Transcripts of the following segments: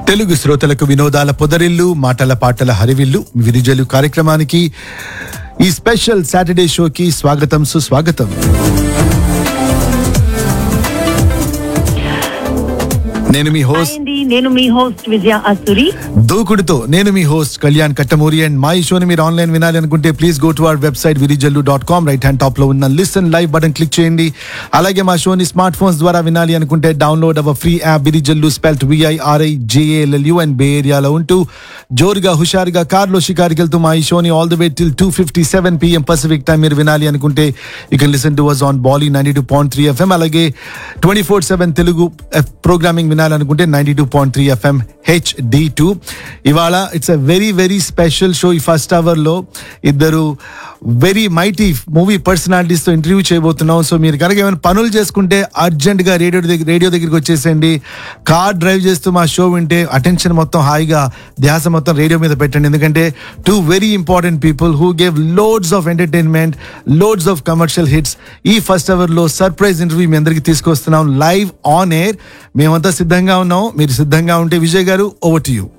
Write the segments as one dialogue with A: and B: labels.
A: తెలుగు శ్రోతలకు వినోదాల పొదరిల్లు మాటల పాటల హరివిల్లు విరిజలు కార్యక్రమానికి ఈ స్పెషల్ సాటర్డే షోకి స్వాగతం సుస్వాగతం నేను మీ
B: హాయ్
A: హోస్ట్
B: అండి నేను మీ హోస్ట్ విజయ అసూరి
A: దూకుడుతో నేను మీ హోస్ట్ కళ్యాణ్ కట్టమూరి అండ్ మా ఈ షోని మీరు ఆన్లైన్ వినాలి అనుకుంటే please go to our website Virijallu dot com right hand top లో ఉన్న లిసన్ లైవ్ బటన్ క్లిక్ చేయండి అలాగే మా షోని స్మార్ట్ ఫోన్స్ ద్వారా వినాలి అనుకుంటే download our free app Virijallu spelt V I R I J A L L U and bay ఏరియాలో ఉంటూ జోరుగా హుషారుగా కార్లో షికారికి వెళ్తూ మా ఈ షోని all the way till two fifty seven PM pacific time మీరు వినాలి అనుకుంటే you can listen to was on Bolly ninety two point three FM అలాగే twenty four seven Telugu programming వినాలనుకుంటే ninety two point three FM H D two ఇవాళ it's a very very special show ఈ first hour లో ఇద్దరు very mighty movie personalities తో interview చేయబోతున్నాం so మీరు కనుక ఏమైనా పనులు చేసుకుంటే అర్జెంట్ గా రేడియో దగ్గర రేడియో దగ్గరికి వచ్చేసేయండి కార్ డ్రైవ్ చేస్తూ మా షో వింటే అటెన్షన్ మొత్తం హాయిగా ధ్యాస మొత్తం రేడియో మీద పెట్టండి ఎందుకంటే two very important people who gave loads of entertainment loads of commercial hits ఈ ఫస్ట్ అవర్ లో సర్ప్రైజ్ ఇంటర్వ్యూ మీ అందరికి తీసుకొస్తున్నాం లైవ్ ఆన్ ఎయిర్ మేమంతా సిద్ధంగా ఉన్నాం మీరు సిద్ధంగా ఉంటే Vijay garu over to you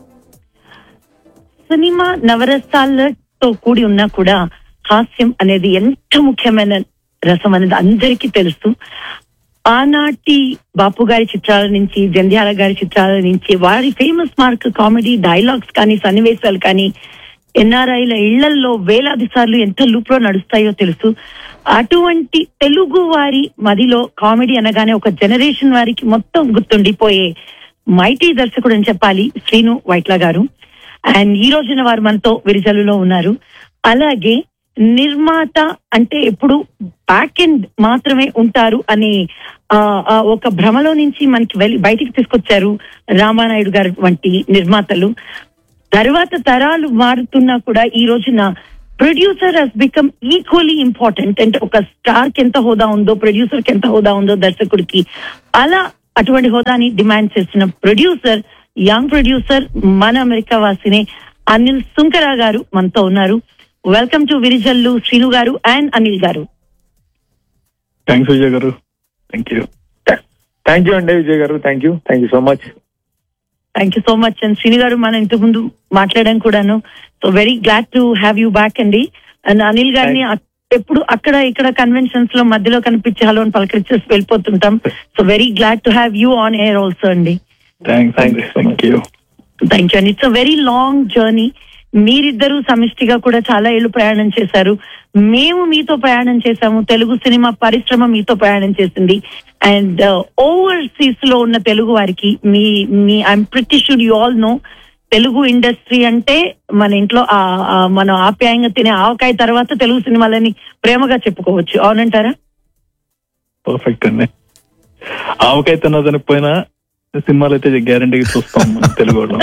B: సినిమా నవరసాలతో కూడి ఉన్నా కూడా హాస్యం అనేది ఎంత ముఖ్యమైన రసం అనేది అందరికీ తెలుసు ఆనాటి బాపు గారి చిత్రాల నుంచి జంధ్యాల గారి చిత్రాల నుంచి వారి ఫేమస్ మార్క్ కామెడీ డైలాగ్స్ కానీ సన్నివేశాలు కానీ ఎన్ఆర్ఐల ఇళ్లల్లో వేలాది సార్లు ఎంత లూప్లో నడుస్తాయో తెలుసు అటువంటి తెలుగు వారి మదిలో కామెడీ అనగానే ఒక జనరేషన్ వారికి మొత్తం గుర్తుండిపోయే మైటీ దర్శకుడు అని చెప్పాలి శ్రీను వైట్ల గారు అండ్ ఈ రోజున వారు మనతో విరిజలులో ఉన్నారు అలాగే నిర్మాత అంటే ఎప్పుడు బ్యాక్ ఎండ్ మాత్రమే ఉంటారు అనే ఆ, ఆ, ఒక భ్రమలో నుంచి మనకి వెళ్ళి బయటికి తీసుకొచ్చారు రామానాయుడు గారు వంటి నిర్మాతలు తర్వాత తరాలు మారుతున్నా కూడా ఈ రోజున producer has become equally important అంటే ఒక స్టార్ కి ఎంత హోదా ఉందో ప్రొడ్యూసర్ కి ఎంత హోదా ఉందో దర్శకుడికి అలా అటువంటి హోదాని డిమాండ్ చేస్తున్న ప్రొడ్యూసర్ యంగ్ ప్రొడ్యూసర్ మన అమెరికా వాసినే అనిల్ సుంకరా గారు మనతో ఉన్నారు వెల్కమ్ టు విరిజల్లు శ్రీను గారు అండ్ అనిల్ గారు
C: thanks Vijay garu thank you thank you అండి Vijay garu thank you thank you so much
B: thank you so much and Srinu garu మనం ఇంతకు ముందు మాట్లాడాం కూడాను so very glad to have you back అండి అండ్ అనిల్ గారిని అక్- ఎప్పుడు అక్కడ ఇక్కడ కన్వెన్షన్స్ లో మధ్యలో కనిపించి హలో అని పలకరించేసి వెళ్ళిపోతుంటాం so very glad to have you on air also అండి
C: థ్యాంక్స్ అండి థ్యాంక్ యూ
B: థ్యాంక్ యూ అండి it's a very long journey మీరిద్దరూ సమిష్టిగా కూడా చాలా ఏళ్ళు ప్రయాణం చేశారు మేము మీతో ప్రయాణం చేశాము తెలుగు సినిమా పరిశ్రమ మీతో ప్రయాణం చేసింది అండ్ ఓవర్సీస్ లో ఉన్న తెలుగు వారికి మీ మీ I'm pretty should you all know Telugu industry అంటే మన ఇంట్లో ఆ- ఆ మనం ఆప్యాయంగా తినే ఆవకాయ తర్వాత తెలుగు సినిమాలని ప్రేమగా చెప్పుకోవచ్చు అవునంటారా
C: పర్ఫెక్ట్ అండి ఆవకాయ తిన్నదని పోయినా సినిమాలు అయితే గ్యారంటీగా చూస్తాం మన తెలుగు వాళ్ళం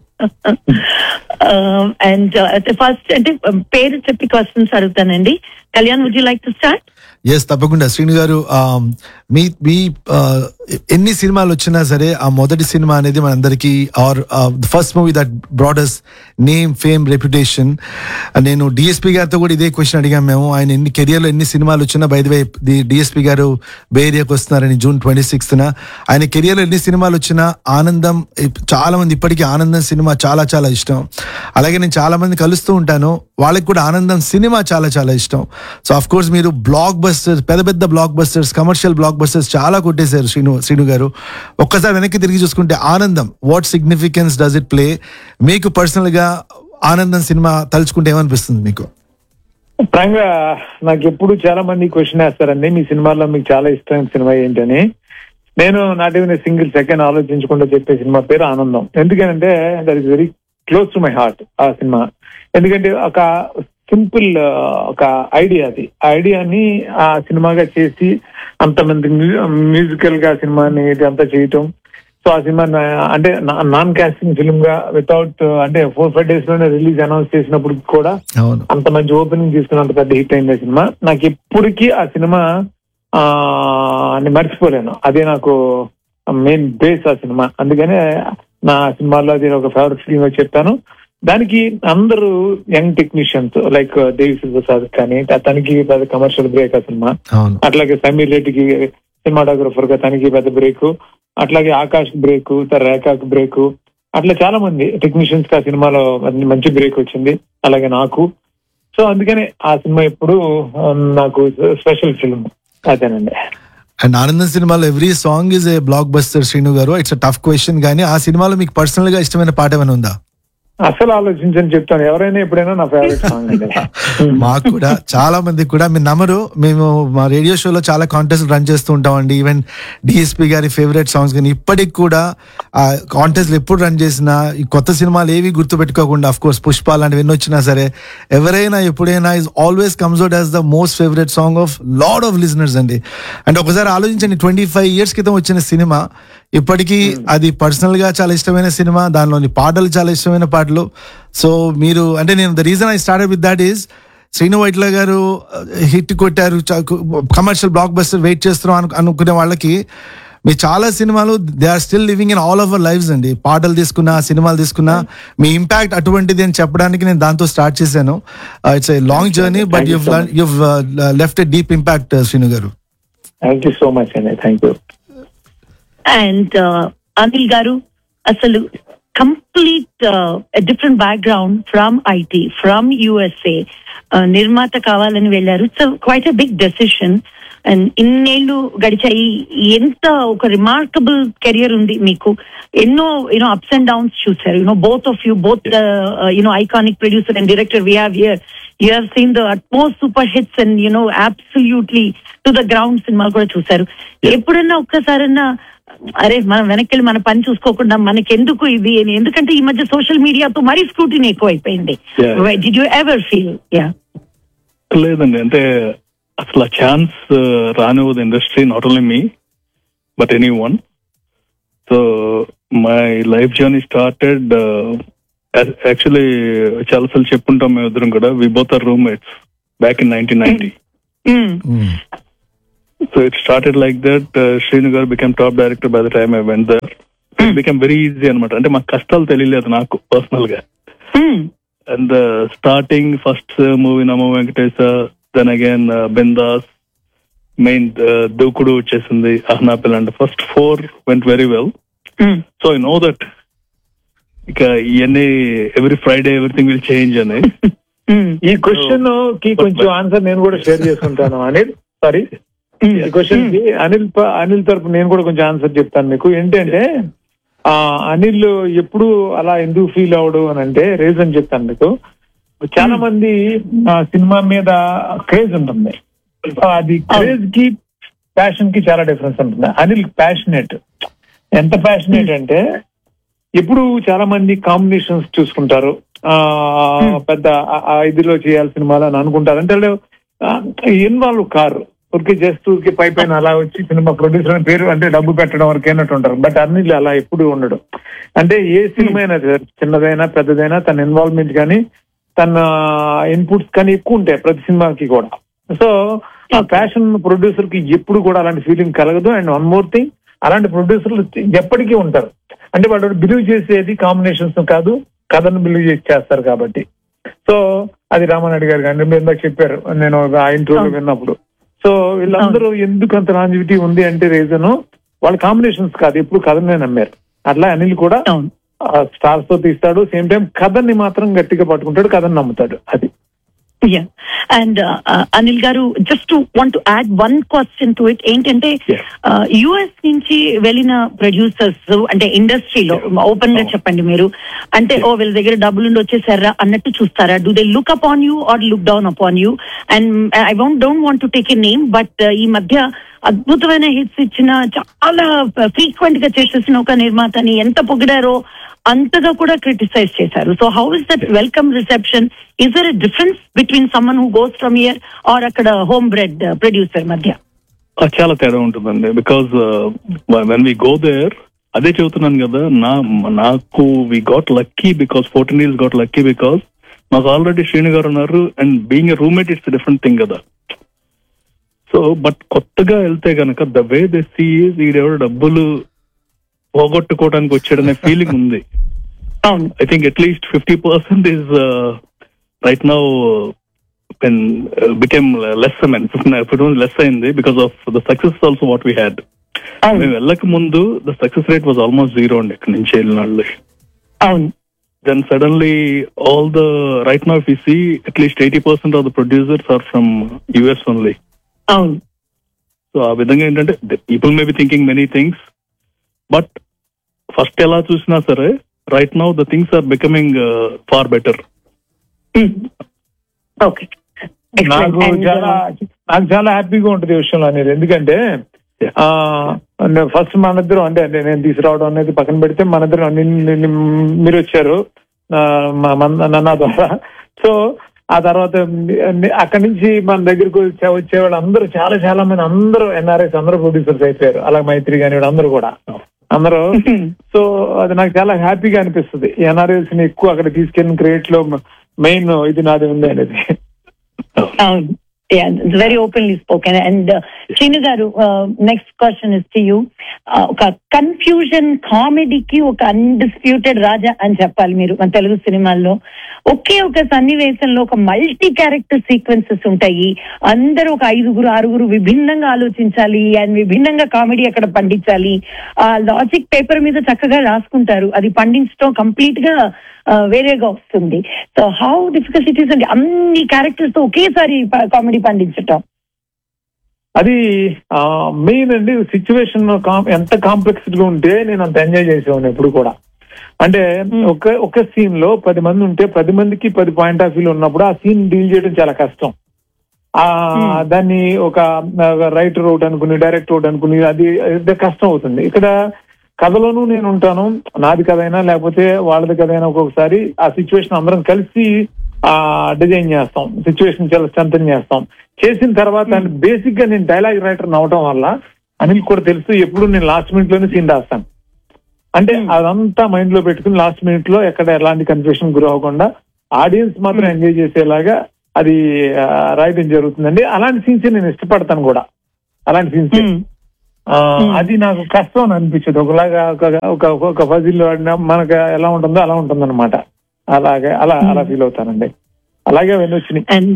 B: అండ్ ఫస్ట్ అంటే పేరు చెప్పి క్వశ్చన్స్ అడుగుతానండి Kalyan would you like to start
A: yes తప్పకుండా శ్రీను గారు ఆ, మీ మీ ఆ, ఎన్ని సినిమాలు వచ్చినా సరే ఆ మొదటి సినిమా అనేది మనందరికీ our first movie that brought us name fame reputation నేను డిఎస్పీ గారితో కూడా ఇదే క్వశ్చన్ అడిగాం మేము ఆయన ఎన్ని కెరియర్లో ఎన్ని సినిమాలు వచ్చినా బై ది వే డిఎస్పీ గారు బే ఏరియాకి వస్తున్నారని జూన్ ట్వంటీ సిక్స్త్న ఆయన కెరియర్లో ఎన్ని సినిమాలు వచ్చినా ఆనందం ఇప్- చాలా మంది ఇప్పటికీ ఆనందం సినిమా చాలా చాలా ఇష్టం అలాగే నేను చాలా మంది కలుస్తూ ఉంటాను వాళ్ళకి కూడా ఆనందం సినిమా చాలా చాలా ఇష్టం సో అఫ్ కోర్స్ మీరు బ్లాక్ బస్టర్స్ పెద్ద పెద్ద blockbusters commercial blockbusters చాలా కొట్టేశారు శ్రీను శ్రీను గారు ఒక్కసారి వెనక్కి తిరిగి చూసుకుంటే ఆనందం what significance does it play మీకు పర్సనల్ గా ఆనందం సినిమా తలుచుకుంటే ఏమనిపిస్తుంది మీకు
C: ప్రాంగా నాకు ఎప్పుడు చాలా మంది క్వశ్చన్ వేస్తారండి మీ సినిమాలో మీకు చాలా ఇష్టమైన సినిమా ఏంటని నేను నాట్ ఈవెన్ సింగిల్ సెకండ్ ఆలోచించకుండా చెప్పే సినిమా పేరు ఆనందం ఎందుకంటే that is very close to my heart ఆ సినిమా ఎందుకంటే ఒక సింపుల్ ఒక ఐడియా అది ఆ ఐడియాని ఆ సినిమాగా చేసి అంతమంది మ్యూజికల్ గా సినిమాని ఇది అంతా చేయటం సో ఆ సినిమా నా- అంటే నాన్ కాస్టింగ్ ఫిల్మ్ గా వితౌట్ అంటే ఫోర్ ఫైవ్ డేస్ లోనే రిలీజ్ అనౌన్స్ చేసినప్పుడు కూడా
A: అవును
C: అంత మంచి ఓపెనింగ్ తీసుకుని అంత పెద్ద హిట్ అయింది ఆ సినిమా నాకు ఎప్పటికీ ఆ సినిమా ఆ నేను మర్చిపోలేను అదే నాకు మెయిన్ బేస్ ఆ సినిమా అందుకనే నా సినిమాలో అది ఒక ఫేవరెట్ ఫిల్మ్ గా చెప్పాను దానికి అందరూ young technicians like Devi Prasad కానీ తనకి పెద్ద కమర్షియల్ బ్రేక్ ఆ సినిమా
A: అవును
C: అట్లాగే సమీర్ రెడ్డికి సినిమాటోగ్రఫర్ గా తనకి పెద్ద బ్రేక్ అట్లాగే ఆకాష్ బ్రేక్ రేఖాకి బ్రేక్ అట్లా చాలా మంది టెక్నీషియన్స్ కి ఆ సినిమాలో మంచి- మంచి బ్రేక్ వచ్చింది అలాగే నాకు సో అందుకనే ఆ సినిమా ఇప్పుడు ఆ, నాకు స్పెషల్ ఫిల్మ్ అదేనండి
A: అండ్ ఆనందం సినిమాలో every song is a blockbuster Srinu garu it's tough question కానీ ఆ సినిమాలో మీకు పర్సనల్ గా ఇష్టమైన పాట ఏమైనా ఉందా
C: అసలు ఆలోచించని చెప్తాను ఎవరైనా ఎప్పుడైనా నా ఫేవరెట్ సాంగ్ అండి
A: మాకు కూడా చాలా మంది కూడా మీరు నమ్మరు మేము మా రేడియో షోలో చాలా కాంటెస్ట్ రన్ చేస్తూ ఉంటామండి ఈవెన్ డిఎస్పి గారి ఫేవరెట్ సాంగ్స్ కానీ ఇప్పటికి కూడా ఆ కాంటెస్ట్లు ఎప్పుడు రన్ చేసినా ఈ కొత్త సినిమాలు ఏవి గుర్తుపెట్టుకోకుండా అఫ్ కోర్స్ పుష్ప లాంటివి ఎన్ని వచ్చినా సరే ఎవరైనా ఎప్పుడైనా is always comes out as the most favourite song of lot of listeners అండి అంటే ఒకసారి ఆలోచించండి ట్వంటీ ఫైవ్ ఇయర్స్ క్రితం వచ్చిన సినిమా ఇప్పటికీ అది పర్సనల్ గా చాలా ఇష్టమైన సినిమా దానిలోని పాటలు చాలా ఇష్టమైన పాటలు సో మీరు అంటే నేను the reason I start with that is Srinu Vaitla garu hit కొట్టారు కమర్షియల్ బ్లాక్ బస్టర్ వెయిట్ చేస్తున్నాం అను అనుకునే వాళ్ళకి మీ చాలా సినిమాలు they are still living in all our lives అండి పాటలు తీసుకున్నా సినిమాలు తీసుకున్నా మీ ఇంపాక్ట్ అటువంటిది అని చెప్పడానికి నేను దాంతో స్టార్ట్ చేశాను it's a long journey but
C: Thank you
A: you've
C: so much.
A: You've left a deep impact Sreenu garu
C: thank you so much అండి thank you
B: and Anil garu అసలు complete different background from IT from USA నిర్మాత కావాలని వెళ్ళారు so quite a big decision and ఇన్నేళ్లు గడిచాయి ఎంత ఒక remarkable career ఉంది మీకు ఎన్నో యూనో అప్స్ అండ్ డౌన్స్ చూసారు you know both of you both you know iconic producer and director we have here you have seen the utmost super hits and you know absolutely to the ground సినిమాలు కూడా చూసారు ఎప్పుడన్నా ఒక్కసారన్నా అరే మనం వెనక్కి వెళ్ళి మన పని చూసుకోకుండా మనకెందుకు ఇది అని ఎందుకంటే ఈ మధ్య సోషల్ మీడియాతో మరీ స్క్రూటినీ ఎక్కువ అయిపోయింది
D: Yeah.
B: Did you ever feel yeah
D: లేదండి అంటే అసలు ఆ ఛాన్స్ రానివ్వదు industry not only me but anyone so my life journey started actually చాలాసార్లు చెప్పుంటాం మేము ఇద్దరం కూడా we both are roommates back in nineteen ninety so it started like that Sreenu garu become top director by the time I went there it become very easy అనమాట అంటే మాకు కష్టాలు తెలియలేదు నాకు పర్సనల్ గా and starting first movie Namo Venkatesa then again Bindaas మెయిన్ దూకుడు వచ్చేసింది అహ్నాపిల్ and first four went very well so I know that ఇక ఇవన్నీ every Friday everything will change అని
C: ఈ క్వశ్చన్ కి కొంచెం ఆన్సర్ నేను కూడా షేర్ చేసుకుంటాను అనిల్ సారీ ఈ క్వశ్చన్ కి అనిల్ ప- అనిల్ తరపు నేను కూడా కొంచెం ఆన్సర్ చెప్తాను మీకు ఏంటంటే ఆ అనిల్ ఎప్పుడు అలా ఎందుకు ఫీల్ అవడు అని అంటే రీజన్ చెప్తాను మీకు చాలా మంది ఆ, సినిమా మీద క్రేజ్ ఉంటుంది సో అది క్రేజ్ కి ప్యాషన్ కి చాలా డిఫరెన్స్ ఉంటుంది అనిల్ ప్యాషనెట్ ఎంత ప్యాషనెట్ అంటే ఎప్పుడు చాలా మంది కాంబినేషన్స్ చూసుకుంటారు ఆ పెద్ద ఆ- ఆ ఇదిలో చేయాలి సినిమాలు అని అనుకుంటారు అంటే ఇన్వాల్వ్ కారు ఊరికి జస్ట్ ఊరికి పై పైన అలా వచ్చి సినిమా ప్రొడ్యూసర్ అని పేరు అంటే డబ్బు పెట్టడం వరకు అయినట్టు ఉంటారు బట్ అన్నిళ్ళు అలా ఎప్పుడు ఉండడు అంటే ఏ సినిమా అయినా సరే, చిన్నదైనా పెద్దదైనా తన ఇన్వాల్వ్మెంట్ కానీ తన ఇన్పుట్స్ కానీ ఎక్కువ ఉంటాయి ప్రతి సినిమాకి కూడా సో ఆ ప్యాషన్ ప్రొడ్యూసర్ కి ఎప్పుడు కూడా అలాంటి ఫీలింగ్ కలగదు అండ్ వన్ మోర్ థింగ్ అలాంటి ప్రొడ్యూసర్లు ఎప్పటికీ ఉంటారు అంటే వాళ్ళు బిలీవ్ చేసేది కాంబినేషన్స్ కాదు కథను బిలీవ్ చేసి చేస్తారు కాబట్టి సో అది రామానాయుడు గారు కానీ మీరు ఇందాక చెప్పారు నేను ఆ ఇంటర్వ్యూలో విన్నప్పుడు సో వీళ్ళందరూ ఎందుకు అంత లాంజివిటీ ఉంది అంటే రీజన్ వాళ్ళ కాంబినేషన్స్ కాదు ఎప్పుడు కథనే నమ్మారు అట్లా అనిల్ కూడా
B: అవును
C: స్టార్స్ తో తీస్తాడు సేమ్ టైం కథని మాత్రం గట్టిగా పట్టుకుంటాడు కథని నమ్ముతాడు అది
B: yeah and Anil garu just want to add one question to it ఏంటంటే
D: Yes.
B: యుఎస్ నుంచి వెళ్ళిన ప్రొడ్యూసర్స్ అంటే ఇండస్ట్రీలో ఓపెన్ గా చెప్పండి మీరు అంటే ఓ వీళ్ళ దగ్గర డబ్బులుండి వచ్చేసారా అన్నట్టు చూస్తారా do they look up on you or look down up on you and I want don't want to take a name but ఈ మధ్య అద్భుతమైన హిట్స్ ఇచ్చిన చాలా ఫ్రీక్వెంట్ గా చేసేసిన ఒక నిర్మాతని ఎంత పొగిడారో అంతగా కూడా క్రిటిసైజ్ చేశారు so how is that welcome reception is there a difference between someone who goes from here or అక్కడ హోమ్ బ్రెడ్ ప్రొడ్యూసర్ మధ్య
D: ఆ, చాలా తేడా ఉంటుందండి because when we go there అదే చెబుతున్నాను కదా నా నాకు we got lucky because fourteen years got lucky because మాకు ఆల్రెడీ శ్రీను గారు ఉన్నారు and being a roommate it's different thing కదా సో బట్ కొత్తగా వెళ్తే గనక ద వే దే సీ ఈడెవడు డబ్బులు పోగొట్టుకోవడానికి వచ్చాడనే ఫీలింగ్ ఉంది
B: అవును
D: I think at least 50% is uh, right now when uh, became less I mean, it was less అయింది because of the success also what we had.
B: అవును
D: మేము వెళ్ళక ముందు the success rate was almost zero అండి ఇక్కడ నుంచి వెళ్ళిన వాళ్ళు
B: అవును
D: then suddenly all the right now if you see at least 80% of the producers are from US only.
B: అవును
D: సో ఆ విధంగా ఏంటంటే people may be thinking many things but first ఎలా చూసినా సరే right now the things are becoming far better
B: okay
C: నాకు చాలా నాకు చాలా హ్యాపీగా ఉంటుంది ఈ విషయంలో అనేది ఎందుకంటే ఆ ఫస్ట్ మన ఇద్దరం అంటే అంటే నేను తీసుకురావడం అనేది పక్కన పెడితే మన ఇద్దరం నిన్- నిన్- మీరు వచ్చారు ఆ, మా- మన- నా ద్వారా సో ఆ తర్వాత ని- అక్కడి నుంచి మన దగ్గరకు వచ్చే వచ్చేవాళ్ళు అందరూ చాలా చాలా మంది అందరూ ఎన్ఆర్ఎస్ అందరూ ప్రొడ్యూసర్స్ అయిపోయారు అలా మైత్రి కాని అందరూ కూడా అందరూ సో అది నాకు చాలా హ్యాపీగా అనిపిస్తుంది ఎన్ఆర్ఎస్ ని ఎక్కువ అక్కడ తీసుకెళ్ళిన క్రియేట్ లో మెయిన్ ఇది నాది ఉంది అనేది
B: అవును very openly spoken and Srinu garu next question is to you ఒక కన్ఫ్యూజన్ కామెడీకి ఒక అన్డిస్ప్యూటెడ్ రాజా అని చెప్పాలి మీరు మన తెలుగు సినిమాల్లో ఒకే ఒక సన్నివేశంలో ఒక మల్టీ క్యారెక్టర్ సీక్వెన్సెస్ ఉంటాయి అందరూ ఒక ఐదుగురు ఆరుగురు విభిన్నంగా ఆలోచించాలి అండ్ విభిన్నంగా కామెడీ అక్కడ పండించాలి ఆ లాజిక్ పేపర్ మీద చక్కగా రాసుకుంటారు అది పండించడం కంప్లీట్ గా ఆ, వేరేగా వస్తుంది so how difficult it is అండి అన్ని క్యారెక్టర్స్ తో ఒకేసారి కామెడీ పండించటం
C: అది మెయిన్ అండి సిచ్యువేషన్ ఎంత కాంప్లెక్స్ గా ఉంటే నేను అంత ఎంజాయ్ చేసేవాడిని ఎప్పుడు కూడా అంటే ఒక ఒక సీన్ లో పది మంది ఉంటే పది మందికి పది పాయింట్ ఆఫ్ వ్యూ ఉన్నప్పుడు ఆ సీన్ డీల్ చేయడం చాలా కష్టం ఆ దాన్ని ఒక రైటర్ ఒకటి అనుకుని డైరెక్టర్ ఒకటి అనుకుని అది అది కష్టం అవుతుంది ఇక్కడ కథలోనూ నేను ఉంటాను నాది కథ అయినా లేకపోతే వాళ్ళది కథ అయినా ఒక్కొక్కసారి ఆ సిచ్యువేషన్ అందరం కలిసి ఆ డిజైన్ చేస్తాం సిచ్యువేషన్ చాలా స్ట్రెంథన్ చేస్తాం చేసిన తర్వాత బేసిక్ గా నేను డైలాగ్ రైటర్ అవడం వల్ల అనిల్ కూడా తెలుసు ఎప్పుడు నేను లాస్ట్ మినిట్ లోనే సీన్ రాస్తాను అంటే అదంతా మైండ్ లో పెట్టుకుని లాస్ట్ మినిట్ లో ఎక్కడ ఎలాంటి కన్ఫ్యూషన్ గురి అవ్వకుండా ఆడియన్స్ మాత్రం ఎంజాయ్ చేసేలాగా అది ఆ, రాయడం జరుగుతుందండి అలాంటి సీన్స్ నేను ఇష్టపడతాను కూడా అలాంటి సీన్స్ ఆ, అది నాకు కష్టం అని అనిపించదు ఒకలాగా ఒక- ఒక ఒక ఫజిల్ ఆడినా మనకు ఎలా ఉంటుందో అలా ఉంటుంది అనమాట అలాగే అలా అలా ఫీల్ అవుతానండి అలాగే అవన్నీ వచ్చినాయి
B: అండ్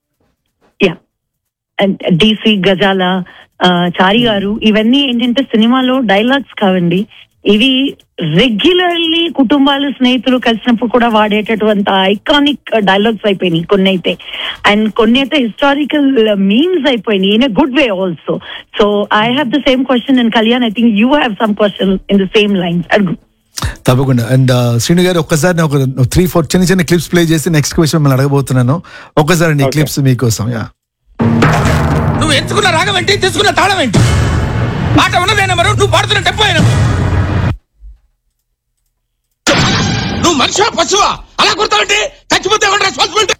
B: యా అండ్ డిసి గజాల ఆ, చారి గారు ఇవన్నీ ఏంటంటే సినిమాలో డైలాగ్స్ కావండి ఇవి రెగ్యులర్లీ కుటుంబాలు స్నేహితులు కలిసినప్పుడు కూడా వాడేటటువంటి ఐకానిక్ డైలాగ్స్ అయిపోయినాయి కొన్ని అయితే అండ్ కొన్ని అయితే హిస్టారికల్ మీమ్స్ అయిపోయినాయి in a good way also so I have the same question and Kalyan I think you have some question in the same lines అడుగు
A: తప్పకుండా అండ్ శ్రీను గారు ఒక్కసారి నేను ఒక త్రీ ఫోర్ చిన్న చిన్న క్లిప్స్ ప్లే చేసి నెక్స్ట్ క్వశ్చన్ మిమ్మల్ని అడగబోతున్నాను ఒక్కసారి నీ
C: Okay.
A: క్లిప్స్ మీకోసం యా
E: నువ్వు ఎంచుకున్న రాగం ఏంటి తీసుకున్న తాళం ఏంటి మాట ఉన్నదే నెంబరు నువ్వు పాడుతున్న టెంపో అయినా నువ్వు మనిషివా పశువా అలా కుడతావంటే చచ్చిపోతే ఎవరు responsibility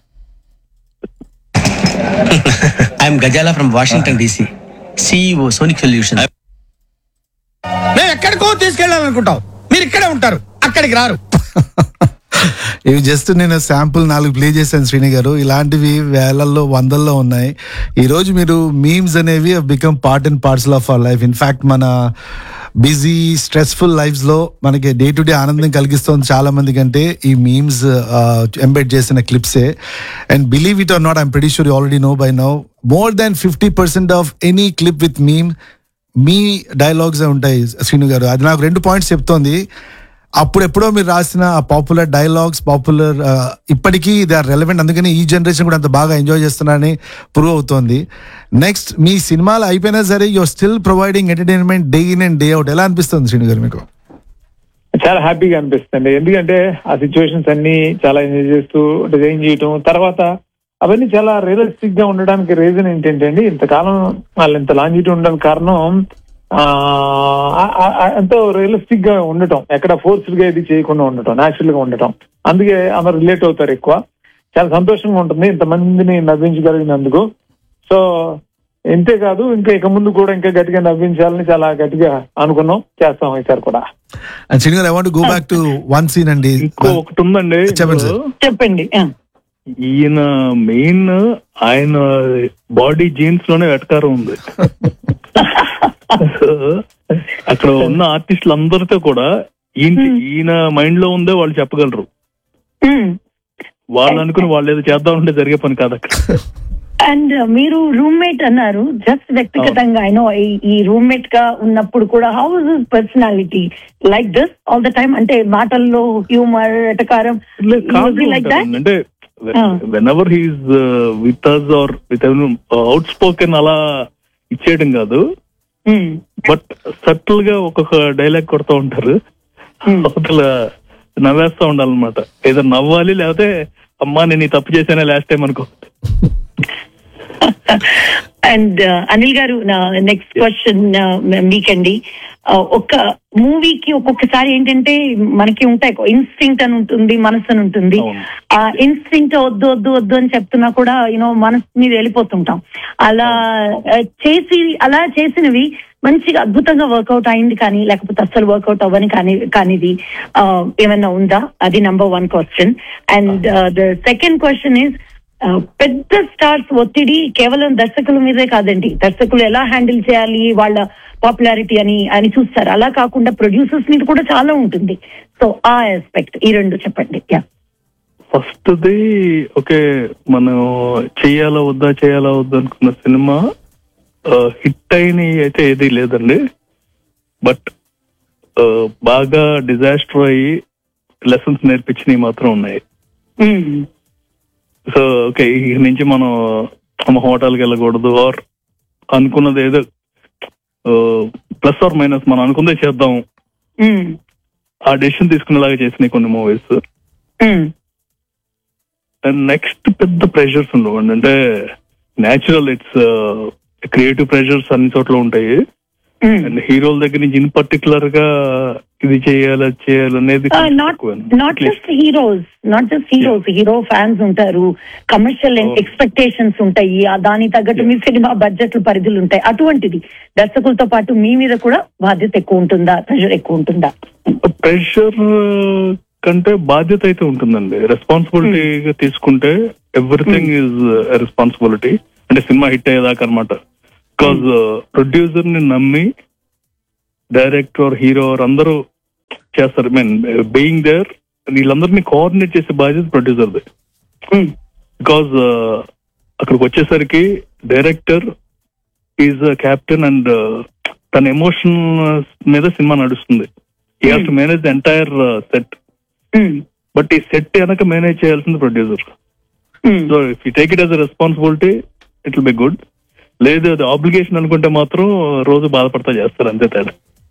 F: I'm Gazala from Washington DC CEO Sonic Solution
E: మేము ఎక్కడికో తీసుకెళ్ళాలనుకుంటాం మీరు ఇక్కడే ఉంటారు అక్కడికి రారు
A: ఇవి జస్ట్ నేను శాంపుల్ నాలుగు ప్లే చేశాను శ్రీని గారు ఇలాంటివి వేలల్లో వందల్లో ఉన్నాయి ఈ రోజు మీరు మీమ్స్ అనేవి become part and parcel of our life in fact మన బిజీ స్ట్రెస్ఫుల్ లైఫ్స్ లో మనకి డే టు డే ఆనందం కలిగిస్తుంది చాలా మంది కంటే ఈ మీమ్స్ ఎంబెడ్ చేసిన క్లిప్సే and believe it or not I'm pretty sure already know by now more than fifty percent of any clip with meme మీ డైలాగ్స్ ఉంటాయి శ్రీను గారు అది నాకు రెండు పాయింట్స్ చెప్తోంది అప్పుడు ఎప్పుడో మీరు రాసిన ఆ పాపులర్ డైలాగ్స్ పాపులర్ ఇప్పటికీ దే ఆర్ రెలవెంట్ అందుకని ఈ జనరేషన్ కూడా అంత బాగా ఎంజాయ్ చేస్తున్నారని ప్రూవ్ అవుతోంది నెక్స్ట్ మీ సినిమాలు అయిపోయినా సరే you're still providing entertainment day in and day out ఎలా అనిపిస్తుంది శ్రీను గారు మీకు
C: చాలా హ్యాపీగా అనిపిస్తుంది ఎందుకంటే ఆ సిచ్యువేషన్స్ అన్ని చాలా ఎంజాయ్ చేస్తూ డిజైన్ చేయటం తర్వాత అవన్నీ చాలా రియలిస్టిక్ గా ఉండడానికి రీజన్ ఏంటంటే అండి ఇంతకాలం వాళ్ళు ఇంత లాంజిటీ ఉండడానికి కారణం ఆ, ఆ- ఆ- ఎంతో రియలిస్టిక్ గా ఉండటం ఎక్కడ ఫోర్స్డ్ గా ఇది చేయకుండా ఉండటం న్యాచురల్ గా ఉండటం అందుకే అందరు రిలేట్ అవుతారు ఎక్కువ చాలా సంతోషంగా ఉంటుంది ఇంతమందిని నవ్వించగలిగినందుకు సో ఇంతే కాదు ఇంకా ఇక ముందు కూడా ఇంకా గట్టిగా నవ్వించాలని చాలా గట్టిగా అనుకున్నాం చేస్తాం ఈసారి కూడా
A: and Srinu garu I want go back to one scene అండి
D: ఇంకో ఒకటి ఉందండి
A: చెప్పండి
D: ఇందులో.
B: చెప్పండి ఆ.
D: ఈయన మెయిన్ ఆయన బాడీ జీన్స్ లోనే వెటకారం ఉంది So, అక్కడ ఉన్న ఆర్టిస్టులు అందరితో కూడా ఈయన ఈయన మైండ్ లో ఉందే వాళ్ళు చెప్పగలరు
B: Hmm.
D: వాళ్ళు అనుకుని వాళ్ళు ఏదో చేద్దాం ఉంటే జరిగే పని కాదు అక్కడ
B: అండ్ మీరు రూమ్మేట్ అన్నారు జస్ట్ వ్యక్తిగతంగా ఐ నో ఈ రూమ్మేట్ గా ఉన్నప్పుడు కూడా how is personality like this all the time అంటే మాటల్లో హ్యూమర్ ఎటకారం లైక్ దాట్
D: అంటే
B: Ah.
D: Whenever he's with us or without spoken అలా ఇచ్చేయడం కాదు బట్ సటిల్ గా ఒక్కొక్క డైలాగ్ కొడతా ఉంటారు అవతల నవ్వేస్తా ఉండాలన్నమాట ఏదో నవ్వాలి లేకపోతే అమ్మా నేను ఈ తప్పు చేశానే లాస్ట్ టైం అనుకో
B: అండ్ అనిల్ గారు నా నెక్స్ట్ క్వశ్చన్ మీకండి Uh, ఒక మూవీకి ఒక్కొక్కసారి ఏంటంటే మనకి ఉంటాయి ఇన్స్టింక్ట్ అని ఉంటుంది మనసు అని ఉంటుంది
D: అవును.
B: ఆ ఇన్స్టింక్ట్ వద్దు వద్దు వద్దు అని చెప్తున్నా కూడా యూనో మనసు మీద వెళ్ళిపోతుంటాం అలా uh, చేసి అలా చేసినవి మంచిగా అద్భుతంగా వర్కౌట్ అయింది కానీ లేకపోతే అస్సలు వర్కౌట్ అవ్వని కానీ కానిది uh, ఏమైనా ఉందా అది number one question and the second question is ఆ, పెద్ద స్టార్స్ ఒత్తిడి కేవలం దర్శకుల మీదే కాదండి దర్శకులు ఎలా హ్యాండిల్ చేయాలి వాళ్ళ పాపులారిటీ అని అని చూస్తారు అలా కాకుండా ప్రొడ్యూసర్స్ మీద కూడా చాలా ఉంటుంది సో ఆ ఆస్పెక్ట్ ఈ రెండు చెప్పండి యా
D: ఫస్ట్ ది ఓకే మనం చెయ్యాలా వద్దా చేయాలా వద్దా అనుకున్న సినిమా హిట్ అయిన అయితే ఏది లేదండి బట్ బాగా డిజాస్టర్ అయ్యి లెసన్స్ నేర్పించినవి మాత్రం ఉన్నాయి సో ఓకే ఇక నుంచి మనం మన హోటల్కి వెళ్ళకూడదు ఆర్ అనుకున్నది ఏదో ప్లస్ ఆర్ మైనస్ మనం అనుకుందే చేద్దాం ఆ డెసిషన్ తీసుకునేలాగా చేసినాయి కొన్ని మూవీస్ అండ్ నెక్స్ట్ పెద్ద ప్రెషర్స్ ఉండవండి అంటే న్యాచురల్ ఇట్స్ క్రియేటివ్ ప్రెషర్స్ అన్ని చోట్ల ఉంటాయి అండ్ హీరోల దగ్గర నుంచి ఇన్ పర్టికులర్ గా ఇది చేయాలి అది చేయాలి అనేది కొంచెం
B: నాట్
D: తక్కువే.
B: Not
D: At least.
B: Just heroes not just heroes hero fans ఉంటారు కమర్షియల్
D: Oh.
B: ఎక్స్పెక్టేషన్స్ ఉంటాయి ఆ దాని తగ్గట్టు మీ సినిమా బడ్జెట్లు పరిధులు ఉంటాయి అటువంటిది దర్శకులతో పాటు మీ మీద కూడా బాధ్యత ఎక్కువ ఉంటుందా ప్రెషర్ ఎక్కువ ఉంటుందా
D: ప్రెషర్ కంటే బాధ్యత అయితే ఉంటుందండి రెస్పాన్సిబిలిటీగా తీసుకుంటే ఎవ్రీథింగ్ ఈజ్ రెస్పాన్సిబిలిటీ అంటే సినిమా హిట్ అయ్యేదాకా అనమాట బికాజ్ ప్రొడ్యూసర్ ని నమ్మి డైరెక్టర్ హీరో అందరూ చేస్తారు మీన్ బీయింగ్ దేర్ వీళ్ళందరినీ కోఆర్డినేట్ చేసే బాధ్యత ప్రొడ్యూసర్ది బికాజ్ అక్కడికి వచ్చేసరికి డైరెక్టర్ ఈజ్ క్యాప్టెన్ అండ్ తన ఎమోషన్ మీద సినిమా నడుస్తుంది he has to manage the entire set but ఈ సెట్ వెనక మేనేజ్ చేయాల్సింది producer so if you take it as a responsibility it will be good లేదు అది ఆబ్లిగేషన్ అనుకుంటే మాత్రం రోజు బాధపడతా చేస్తారు అంతే తేడా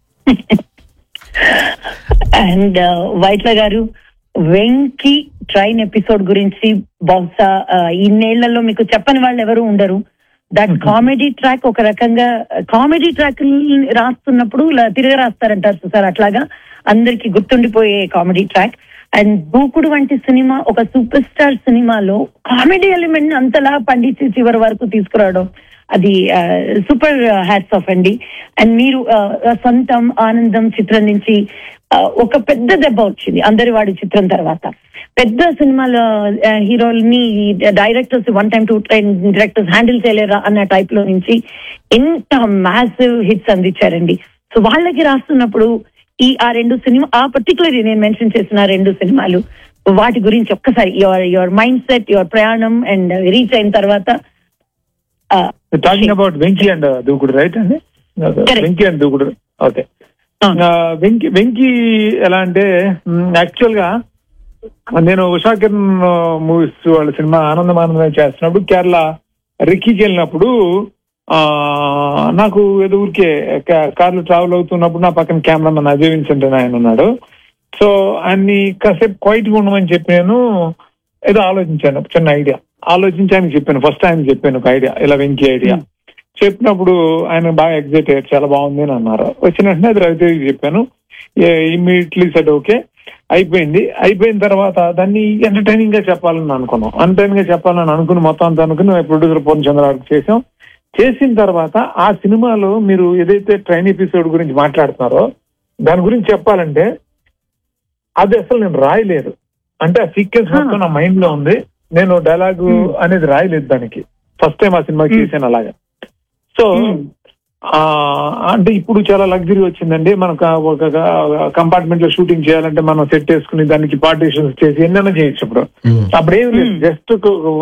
B: అండ్ వైట్ల గారు వెంకి ట్రైన్ ఎపిసోడ్ గురించి బహుశా ఆ, ఇన్నేళ్లలో మీకు చెప్పని వాళ్ళు ఎవరు ఉండరు దట్ కామెడీ ట్రాక్ ఒక రకంగా కామెడీ ట్రాక్ రాస్తున్నప్పుడు ఇలా తిరగ రాస్తారంటారు చూసారు అట్లాగా అందరికి గుర్తుండిపోయే కామెడీ ట్రాక్ అండ్ దూకుడు వంటి సినిమా ఒక సూపర్ స్టార్ సినిమాలో కామెడీ ఎలిమెంట్ అంతలా పండించి చివరి వరకు తీసుకురావడం అది సూపర్ హ్యాట్స్ ఆఫ్ అండి అండ్ మీరు ఆ, సొంతం ఆనందం చిత్రం నుంచి ఆ, ఒక పెద్ద దెబ్బ వచ్చింది అందరి వాడి చిత్రం తర్వాత పెద్ద సినిమాల ఆ, హీరోల్ని directors one time two time directors handle చేయలేరా అన్న టైప్ లో నుంచి ఎంత మ్యాసివ్ హిట్స్ అందించారండి సో వాళ్ళకి రాస్తున్నప్పుడు ఈ ఆ రెండు సినిమా ఆ పర్టికులర్ నేను మెన్షన్ చేసిన ఆ రెండు సినిమాలు వాటి గురించి ఒక్కసారి your your mindset your ప్రయాణం అండ్ రీచ్ అయిన తర్వాత ఆ,
C: talking about Venky and Dookudu right అండి
B: Correct.
C: Venky and Dookudu okay
B: అవును.
C: వెంకీ వెంకీ ఎలా అంటే యాక్చువల్ గా నేను ఉషా కిరణ్ మూవీస్ వాళ్ళ సినిమా ఆనందం ఆనందం చేస్తున్నప్పుడు కేరళ రిక్కీకి వెళ్ళినప్పుడు ఆ నాకు ఏదో ఊరికే కా- కార్లో ట్రావెల్ అవుతున్నప్పుడు నా పక్కన కెమెరామన్ అజయ్ విన్సెంట్ అని ఆయన ఉన్నాడు సో ఆయన్ని కాసేపు క్వైట్ గా ఉండమని చెప్పి నేను ఏదో ఆలోచించాను ఒక చిన్న ఐడియా ఆలోచించి ఆయనకి చెప్పాను ఫస్ట్ ఆయన చెప్పాను ఒక ఐడియా ఇలా వెంకీ ఐడియా చెప్పినప్పుడు ఆయన బాగా ఎగ్జైట్ అయ్యారు చాలా బాగుంది అని అన్నారు వచ్చిన వెంటనే అది రవితేజకి చెప్పాను ఇమ్మీడియట్లీ సెట్ ఓకే అయిపోయింది అయిపోయిన తర్వాత దాన్ని ఎంటర్టైనింగ్ గా చెప్పాలని అనుకున్నాం ఎంటర్టైనింగ్ గా చెప్పాలని అనుకుని మొత్తం అంతా అనుకుని ప్రొడ్యూసర్ పూర్ణ చంద్రరావుకి చేసాం చేసిన తర్వాత ఆ సినిమాలో మీరు ఏదైతే ట్రైన్ ఎపిసోడ్ గురించి మాట్లాడుతున్నారో దాని గురించి చెప్పాలంటే అది అసలు నేను రాయలేదు అంటే ఆ సీక్వెన్స్ మొత్తం నా మైండ్ లో ఉంది నేను డైలాగ్ అనేది రాయలేదు దానికి ఫస్ట్ టైం ఆ సినిమాకి
B: Hmm.
C: చేశాను అలాగా సో
B: Hmm.
C: ఆ, అంటే ఇప్పుడు చాలా లగ్జరీ వచ్చిందండి మనకు ఆ ఒక కంపార్ట్మెంట్ లో షూటింగ్ చేయాలంటే మనం సెట్ చేసుకుని దానికి పార్టీషన్స్ చేసి ఎన్నైనా చేయొచ్చు ఇప్పుడు అప్పుడు ఏం లేదు జస్ట్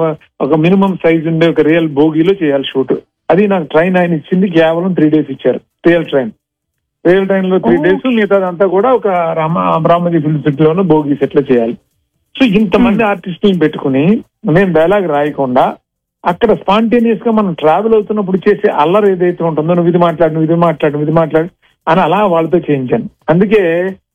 C: ఒక మినిమం సైజ్ ఉండే ఒక రియల్ బోగీలో చేయాలి షూట్ అది నాకు ట్రైన్ ఆయన ఇచ్చింది కేవలం త్రీ డేస్ ఇచ్చారు రియల్ ట్రైన్ రియల్ ట్రైన్ లో త్రీ డేస్ మిగతాదంతా కూడా ఒక రామ రామజీ ఫిల్మ్ సిటీ లోను బోగీ సెట్ లో చేయాలి సో ఇంతమంది ఆర్టిస్టులను పెట్టుకుని నేను డైలాగ్ రాయకుండా అక్కడ స్పాంటేనియస్ గా మనం ట్రావెల్ అవుతున్నప్పుడు చేసే అల్లరి ఏదైతే ఉంటుందో నువ్వు ఇది మాట్లాడు నువ్వు ఇది మాట్లాడు నువ్వు ఇది మాట్లాడు అని అలా వాళ్ళతో చేయించాను అందుకే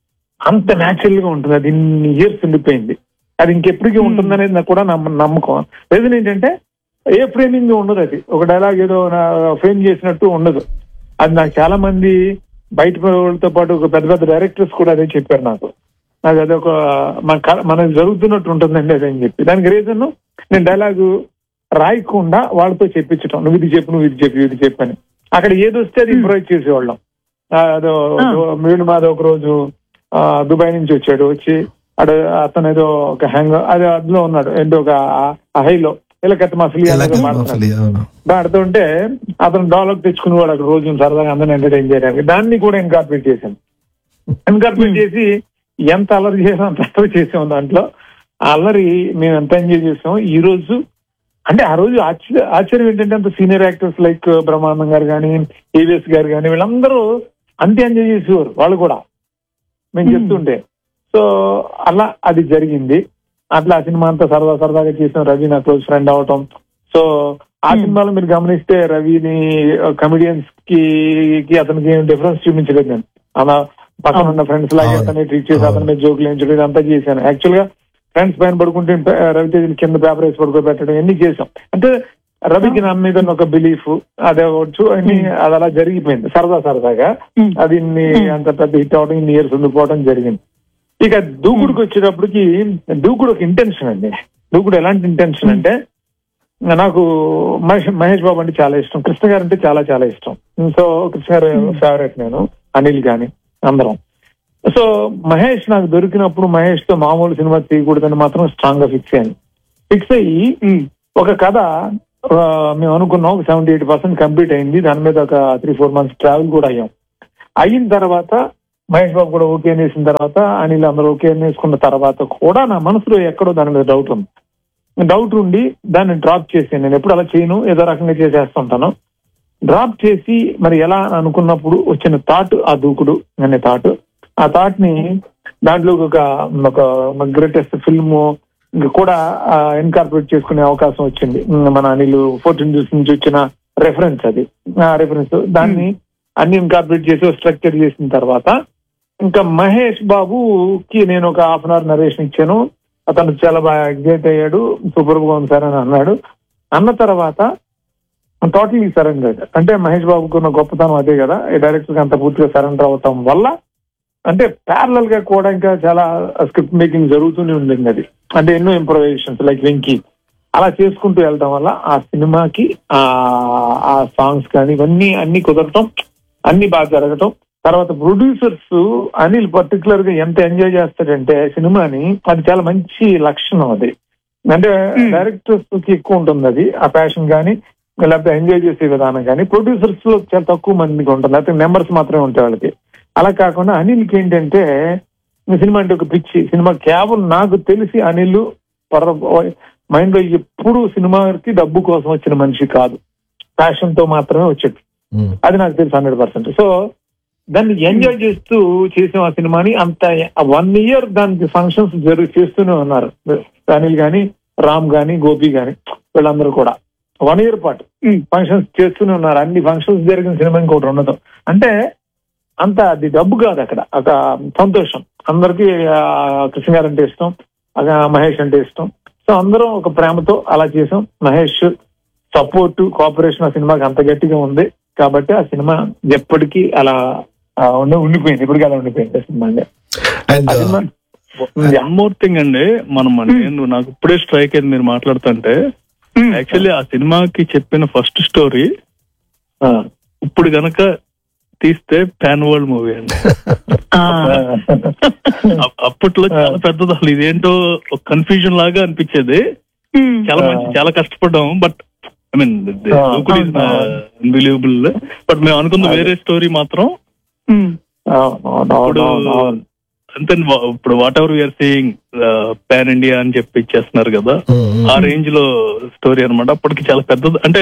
C: అంత న్యాచురల్ గా ఉంటుంది అది ఇన్ని ఇయర్స్ ఉండిపోయింది అది ఇంకెప్పటికీ ఉంటుందనేది నాకు కూడా నమ్మ నమ్మకం రీజన్ ఏంటంటే ఏ ఫ్రేమింగ్ ఉండదు అది ఒక డైలాగ్ ఏదో ఫ్రేమ్ చేసినట్టు ఉండదు అది నాకు చాలా మంది బయట వాళ్ళతో పాటు ఒక పెద్ద పెద్ద డైరెక్టర్స్ కూడా అదే చెప్పారు నాకు నాకు అది ఒక మన క- మనకి జరుగుతున్నట్టు ఉంటుందండి అదే అని చెప్పి దానికి రీజన్ నేను డైలాగు రాయకుండా వాళ్ళతో చెప్పించటం నువ్వు ఇది చెప్పు నువ్వు ఇది చెప్పు ఇది చెప్పు అని అక్కడ ఏది వస్తే అది ఇంప్రూవ్ చేసేవాళ్ళం ఆ, అదో మీడు మాధవ్ ఒక రోజు ఆ, దుబాయ్ నుంచి వచ్చాడు వచ్చి అడు అతను ఏదో ఒక హ్యాంగ్ అది అందులో ఉన్నాడు ఏంటో ఒక హైలో ఇలా కత్త మసలి
A: ఎలాగ
C: మాట్లాడుతున్నాడు
A: మసలి, అవును.
C: ఆడుతుంటే అతను డెవలప్ తెచ్చుకునేవాడు అక్కడ రోజు సరదాగా అందరిని ఎంటర్టైన్ చేయడానికి దాన్ని కూడా ఇన్కార్పొరేట్ చేశాను ఇన్కార్పొరేట్ చేసి ఎంత అల్లరి చేసాం అంత అల్లరి చేసాం దాంట్లో ఆ అల్లరి మేము ఎంత ఎంజాయ్ చేసాం ఈ రోజు అంటే ఆ రోజు ఆశ్చర్య ఆశ్చర్యం ఏంటంటే అంత సీనియర్ యాక్టర్స్ లైక్ బ్రహ్మానందం గారు కానీ ఏవిఎస్ గారు కానీ వీళ్ళందరూ అంతే ఎంజాయ్ చేసేవారు వాళ్ళు కూడా మేము చెప్తుంటే సో అలా అది జరిగింది అట్లా ఆ సినిమా అంతా సరదా సరదాగా చేసాం రవి నా క్లోజ్ ఫ్రెండ్ అవటం సో ఆ సినిమాలో మీరు గమనిస్తే రవిని కమెడియన్స్ కి కి అతనికి ఏం డిఫరెన్స్ చూపించలేదు నేను అలా పక్కన ఉన్న ఫ్రెండ్స్ లాగే
A: అవును.
C: అతన్ని ట్రీట్ చేసి అతని మీద జోకులు వేయించడం ఇదంతా చేశాను యాక్చువల్ గా ఫ్రెండ్స్ పైన పడుకుంటే ప- రవితేజని కింద పేపర్ వేసి పడుకోబెట్టడం ఇవన్నీ చేసాం అంటే రవికి నా మీద ఒక బిలీఫ్ అదే అవ్వచ్చు అన్ని అది అలా జరిగిపోయింది సరదా సరదాగా అది ఇన్ని అంత పెద్ద హిట్ అవడం ఇన్ని ఇయర్స్ ఉండిపోవడం జరిగింది ఇక దూకుడుకి వచ్చేటప్పటికి దూకుడు ఒక ఇంటెన్షన్ అండి దూకుడు ఎలాంటి ఇంటెన్షన్ అంటే నాకు మహేష్ మహేష్ బాబు అంటే చాలా ఇష్టం కృష్ణ గారు అంటే చాలా చాలా ఇష్టం సో కృష్ణ గారు ఫేవరెట్ నేను అనిల్ గాని అందరం సో మహేష్ నాకు దొరికినప్పుడు మహేష్ తో మామూలు సినిమా తీయకూడదని మాత్రం స్ట్రాంగ్ గా ఫిక్స్ అయ్యాను ఫిక్స్ అయ్యి ఒక కథ ఆ, మేము అనుకున్నాం ఒక సెవెంటీ ఎయిట్ పర్సెంట్ కంప్లీట్ అయింది దాని మీద ఒక త్రీ ఫోర్ మంత్స్ ట్రావెల్ కూడా అయ్యాం అయిన తర్వాత మహేష్ బాబు కూడా ఓకే అనేసిన తర్వాత అనిల్ అందరూ ఓకే అనేసుకున్న తర్వాత కూడా నా మనసులో ఎక్కడో దాని మీద డౌట్ ఉంది డౌట్ ఉండి దాన్ని డ్రాప్ చేసాను నేను ఎప్పుడు అలా చేయను ఏదో రకంగా చేసేస్తుంటాను డ్రాప్ చేసి మరి ఎలా అని అనుకున్నప్పుడు వచ్చిన థాట్ ఆ దూకుడు అనే థాట్ ఆ థాట్ ని దాంట్లో ఒక ఒక గ్రేటెస్ట్ ఫిల్మ్ కూడా ఇన్కార్పొరేట్ చేసుకునే అవకాశం వచ్చింది ఉమ్, మన అనిల్ ఫోర్టీన్ న్యూస్ నుంచి వచ్చిన రెఫరెన్స్ అది ఆ రెఫరెన్స్ దాన్ని అన్ని ఇన్కార్పొరేట్ చేసి స్ట్రక్చర్ చేసిన తర్వాత ఇంకా మహేష్ బాబుకి నేను ఒక హాఫ్ అన్ అవర్ నరేషన్ ఇచ్చాను అతను చాలా బాగా ఎగ్జైట్ అయ్యాడు సూపర్ గా ఉంది సార్ అని అన్నాడు అన్న తర్వాత టోటలీ సరెండర్ అంటే మహేష్ బాబుకు ఉన్న గొప్పతనం అదే కదా ఈ డైరెక్టర్ కి అంత పూర్తిగా సరెండర్ అవటం వల్ల అంటే ప్యారలల్ గా కూడా ఇంకా చాలా స్క్రిప్ట్ మేకింగ్ జరుగుతూనే ఉండింది అది అంటే ఎన్నో ఇంప్రొవైజేషన్స్ లైక్ వెంకీ అలా చేసుకుంటూ వెళ్ళడం వల్ల ఆ సినిమాకి ఆ ఆ సాంగ్స్ కానీ ఇవన్నీ అన్ని కుదరటం అన్ని బాగా జరగటం తర్వాత ప్రొడ్యూసర్స్ అనిల్ పర్టికులర్ గా ఎంత ఎంజాయ్ చేస్తాడంటే సినిమాని అది చాలా మంచి లక్షణం అది అంటే డైరెక్టర్స్ కి ఎక్కువ ఉంటుంది అది ఆ ప్యాషన్ కానీ లేకపోతే ఎంజాయ్ చేసే విధానం కానీ ప్రొడ్యూసర్స్ లో చాలా తక్కువ మందికి ఉంటుంది అయితే నెంబర్స్ మాత్రమే ఉంటాయి వాళ్ళకి అలా కాకుండా అనిల్కి ఏంటంటే ఈ సినిమా అంటే ఒక పిచ్చి సినిమా కేవలం నాకు తెలిసి అనిల్ పర మైండ్ లో ఎప్పుడు సినిమాకి డబ్బు కోసం వచ్చిన మనిషి కాదు ప్యాషన్ తో మాత్రమే వచ్చేది
A: ఉమ్.
C: అది నాకు తెలుసు హండ్రెడ్ పర్సెంట్ సో దాన్ని ఎంజాయ్ చేస్తూ చేసాం ఆ సినిమాని అంత వన్ ఇయర్ దానికి ఫంక్షన్స్ జరుగు చేస్తూనే ఉన్నారు అనిల్ గాని రామ్ గాని గోపి గాని వీళ్ళందరూ కూడా వన్ ఇయర్ పాటు ఫంక్షన్స్ చేస్తూనే ఉన్నారు అన్ని ఫంక్షన్స్ జరిగిన సినిమా ఇంకోటి ఉండదు అంటే అంత అది డబ్బు కాదు అక్కడ ఒక సంతోషం అందరికి కృష్ణ గారు అంటే ఇష్టం అలా మహేష్ అంటే ఇష్టం సో అందరం ఒక ప్రేమతో అలా చేసాం మహేష్ సపోర్ట్ కోఆపరేషన్ ఆ సినిమాకి అంత గట్టిగా ఉంది కాబట్టి ఆ సినిమా ఎప్పటికీ అలా ఆ, ఉండి- ఉండిపోయింది ఇప్పటికీ అలా ఉండిపోయింది ఆ సినిమా అండి.
A: అండ్
C: ఆ సినిమా
D: వన్ మోర్ థింగ్ అండి మనం నేను నాకు ఇప్పుడే స్ట్రైక్ అయింది మీరు మాట్లాడుతుంటే యాక్చువల్లీ ఆ సినిమాకి చెప్పిన ఫస్ట్ స్టోరీ
C: ఆ,
D: ఇప్పుడు గనక తీస్తే ప్యాన్ వరల్డ్ మూవీ అండి అప్- అప్పట్లో చాలా పెద్దది అసలు ఇదేంటో కన్ఫ్యూజన్ లాగా అనిపించేది చాలా మంచి చాలా కష్టపడ్డాం but I mean
C: Ah,
D: Dookudu is
C: ah.
D: Unbelievable but మేము అనుకున్న వేరే స్టోరీ మాత్రం
B: ఉమ్,
C: అవును, అవును,
D: ఇప్పుడు
C: అవును, అవును.
D: అంతే ఇప్పుడు whatever we're saying pan India అని చెప్పి ఇచ్చేస్తున్నారు కదా ఆ రేంజ్ లో స్టోరీ అన్నమాట అప్పటికి చాలా పెద్దది అంటే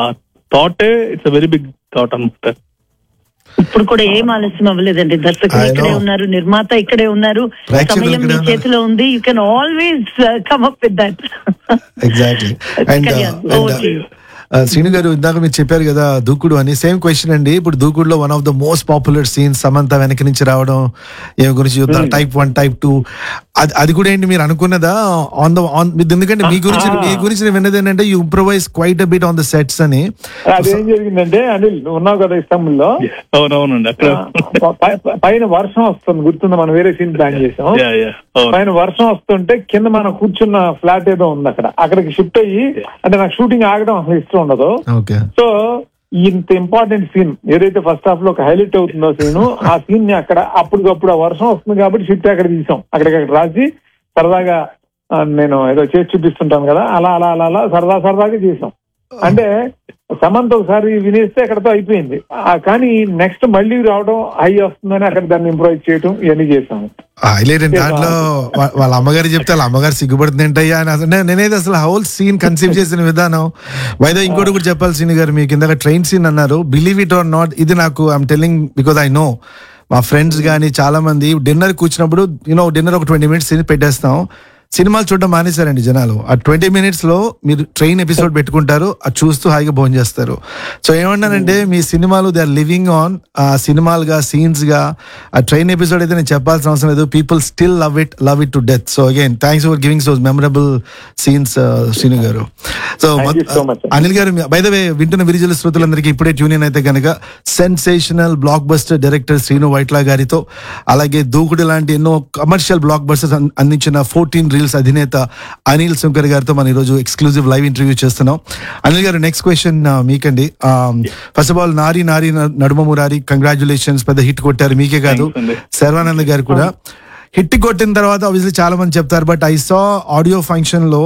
D: థాటే it's a very big thought అనమాట
B: ఇప్పుడు కూడా ఏం ఆలస్యం అవ్వలేదండి దర్శకులు
A: I
B: ఇక్కడే
A: know.
B: ఉన్నారు నిర్మాత ఇక్కడే ఉన్నారు
A: ప్రేక్షకులు
B: సమయం మీ
A: ఇక్కడే
B: చేతిలో ఉంది you can always come up with that
A: exactly and
B: Kalyan, over to you.
A: Sreenu garu ఇందాక మీరు చెప్పారు కదా దూకుడు అని సేమ్ క్వశ్చన్ అండి ఇప్పుడు దూకుడులో one of the most popular scenes Samantha వెనక నుంచి రావడం ఏమి గురించి చూద్దాం టైప్ వన్ టైప్ టూ అది అది కూడా ఏంటి మీరు అనుకున్నదా ఆన్ ద ఆన్ ఎందుకంటే మీ గురించి మీ గురించి నేను విన్నది ఏంటంటే you improvise quite a bit on the sets అని
C: అదేం జరిగిందంటే అనిల్ నువ్వు ఉన్నావు కదా ఇస్తాంబుల్లో
D: అవునవునండి అక్కడ
C: పై- పై- పైన వర్షం వస్తుంది గుర్తుందా మనం వేరే సీన్ ప్లాన్ చేసాం
D: Yeah, yeah. అవును
C: పైన వర్షం వస్తుంటే కింద మనం కూర్చున్న ఫ్లాట్ ఏదో ఉంది అక్కడ అక్కడికి షిఫ్ట్ అయ్యి అంటే నాకు షూటింగ్ ఆగడం అసలు ఇష్టం ఉండదు
A: ఓకే
C: సో ఇంత ఇంపార్టెంట్ సీన్ ఏదైతే ఫస్ట్ హాఫ్ లో ఒక హైలైట్ అవుతుందో సీన్ ఆ సీన్ ని అక్కడ అప్పటికప్పుడు ఆ వర్షం వస్తుంది కాబట్టి షిఫ్ట్ అక్కడ తీసాం అక్కడికి అక్కడ రాసి సరదాగా ఆ, నేను ఏదో చేసి చూపిస్తుంటాను కదా అలా అలా అలా అలా సరదా సరదాగా చేసాం అంటే సమంత ఒకసారి వినేస్తే అక్కడతో అయిపోయింది ఆ, కానీ నెక్స్ట్ మళ్ళీ రావడం హై వస్తుందని అక్కడ దాన్ని ఇంప్రూవ్ చేయడం ఇవన్నీ చేసాం
A: హైలైట్ అండి దాంట్లో వా- వాళ్ళ అమ్మగారు చెప్తే వాళ్ళ అమ్మగారు సిగ్గుపడుతుంది ఏంటయ్యా అని అసలు నే- నేనైతే అసలు హోల్ సీన్ కన్సీవ్ చేసిన విధానం వైదో ఇంకోటి కూడా చెప్పాలి సీన్ గారు మీకు ఇందాక ట్రైన్ సీన్ అన్నారు బిలీవ్ ఇట్ ఆర్ నాట్ ఇది నాకు I'm telling because I know మా ఫ్రెండ్స్ కానీ చాలా మంది డిన్నర్ కూర్చున్నప్పుడు యూనో డిన్నర్ ఒక ట్వంటీ మినిట్స్ పెట్టేస్తాం సినిమాలు చూడడం మానేశారండి జనాలు ఆ ట్వంటీ మినిట్స్ లో మీరు ట్రైన్ ఎపిసోడ్ పెట్టుకుంటారు అది చూస్తూ హాయిగా భోజనం చేస్తారు సో ఏమన్నానంటే మీ సినిమాలు దే ఆర్ లివింగ్ ఆన్ ఆ సినిమాలుగా సీన్స్ గా ఆ ట్రైన్ ఎపిసోడ్ అయితే నేను చెప్పాల్సిన అవసరం లేదు people still love it love it to death so again thanks for giving such memorable scenes Sreenu garu so
C: Thank you so much.
A: Anil garu by the way వింటున్న విరిజల శ్రోతలందరికీ ఇప్పుడే ట్యూన్ ఇన్ అయితే కనుక sensational blockbuster director Sreenu Vaitla గారితో అలాగే దూకుడు లాంటి ఎన్నో కమర్షియల్ బ్లాక్ బస్టర్స్ అందించిన ఫోర్టీన్ రీల్స్ అధినేత అనిల్ శంకర్ గారితో మనం ఈరోజు ఎక్స్క్లూజివ్ లైవ్ ఇంటర్వ్యూ చేస్తున్నాం అనిల్ గారు నెక్స్ట్ క్వశ్చన్ మీకండి first of all Naari Naari న- నడుమ మురారి కంగ్రాచులేషన్స్ పెద్ద హిట్ కొట్టారు మీకే కాదు
D: Thanks అండి.
A: శర్వానంద్ గారు కూడా హిట్ కొట్టిన తర్వాత ఆబ్వియస్లీ చాలా మంది చెప్తారు but I saw audio function లో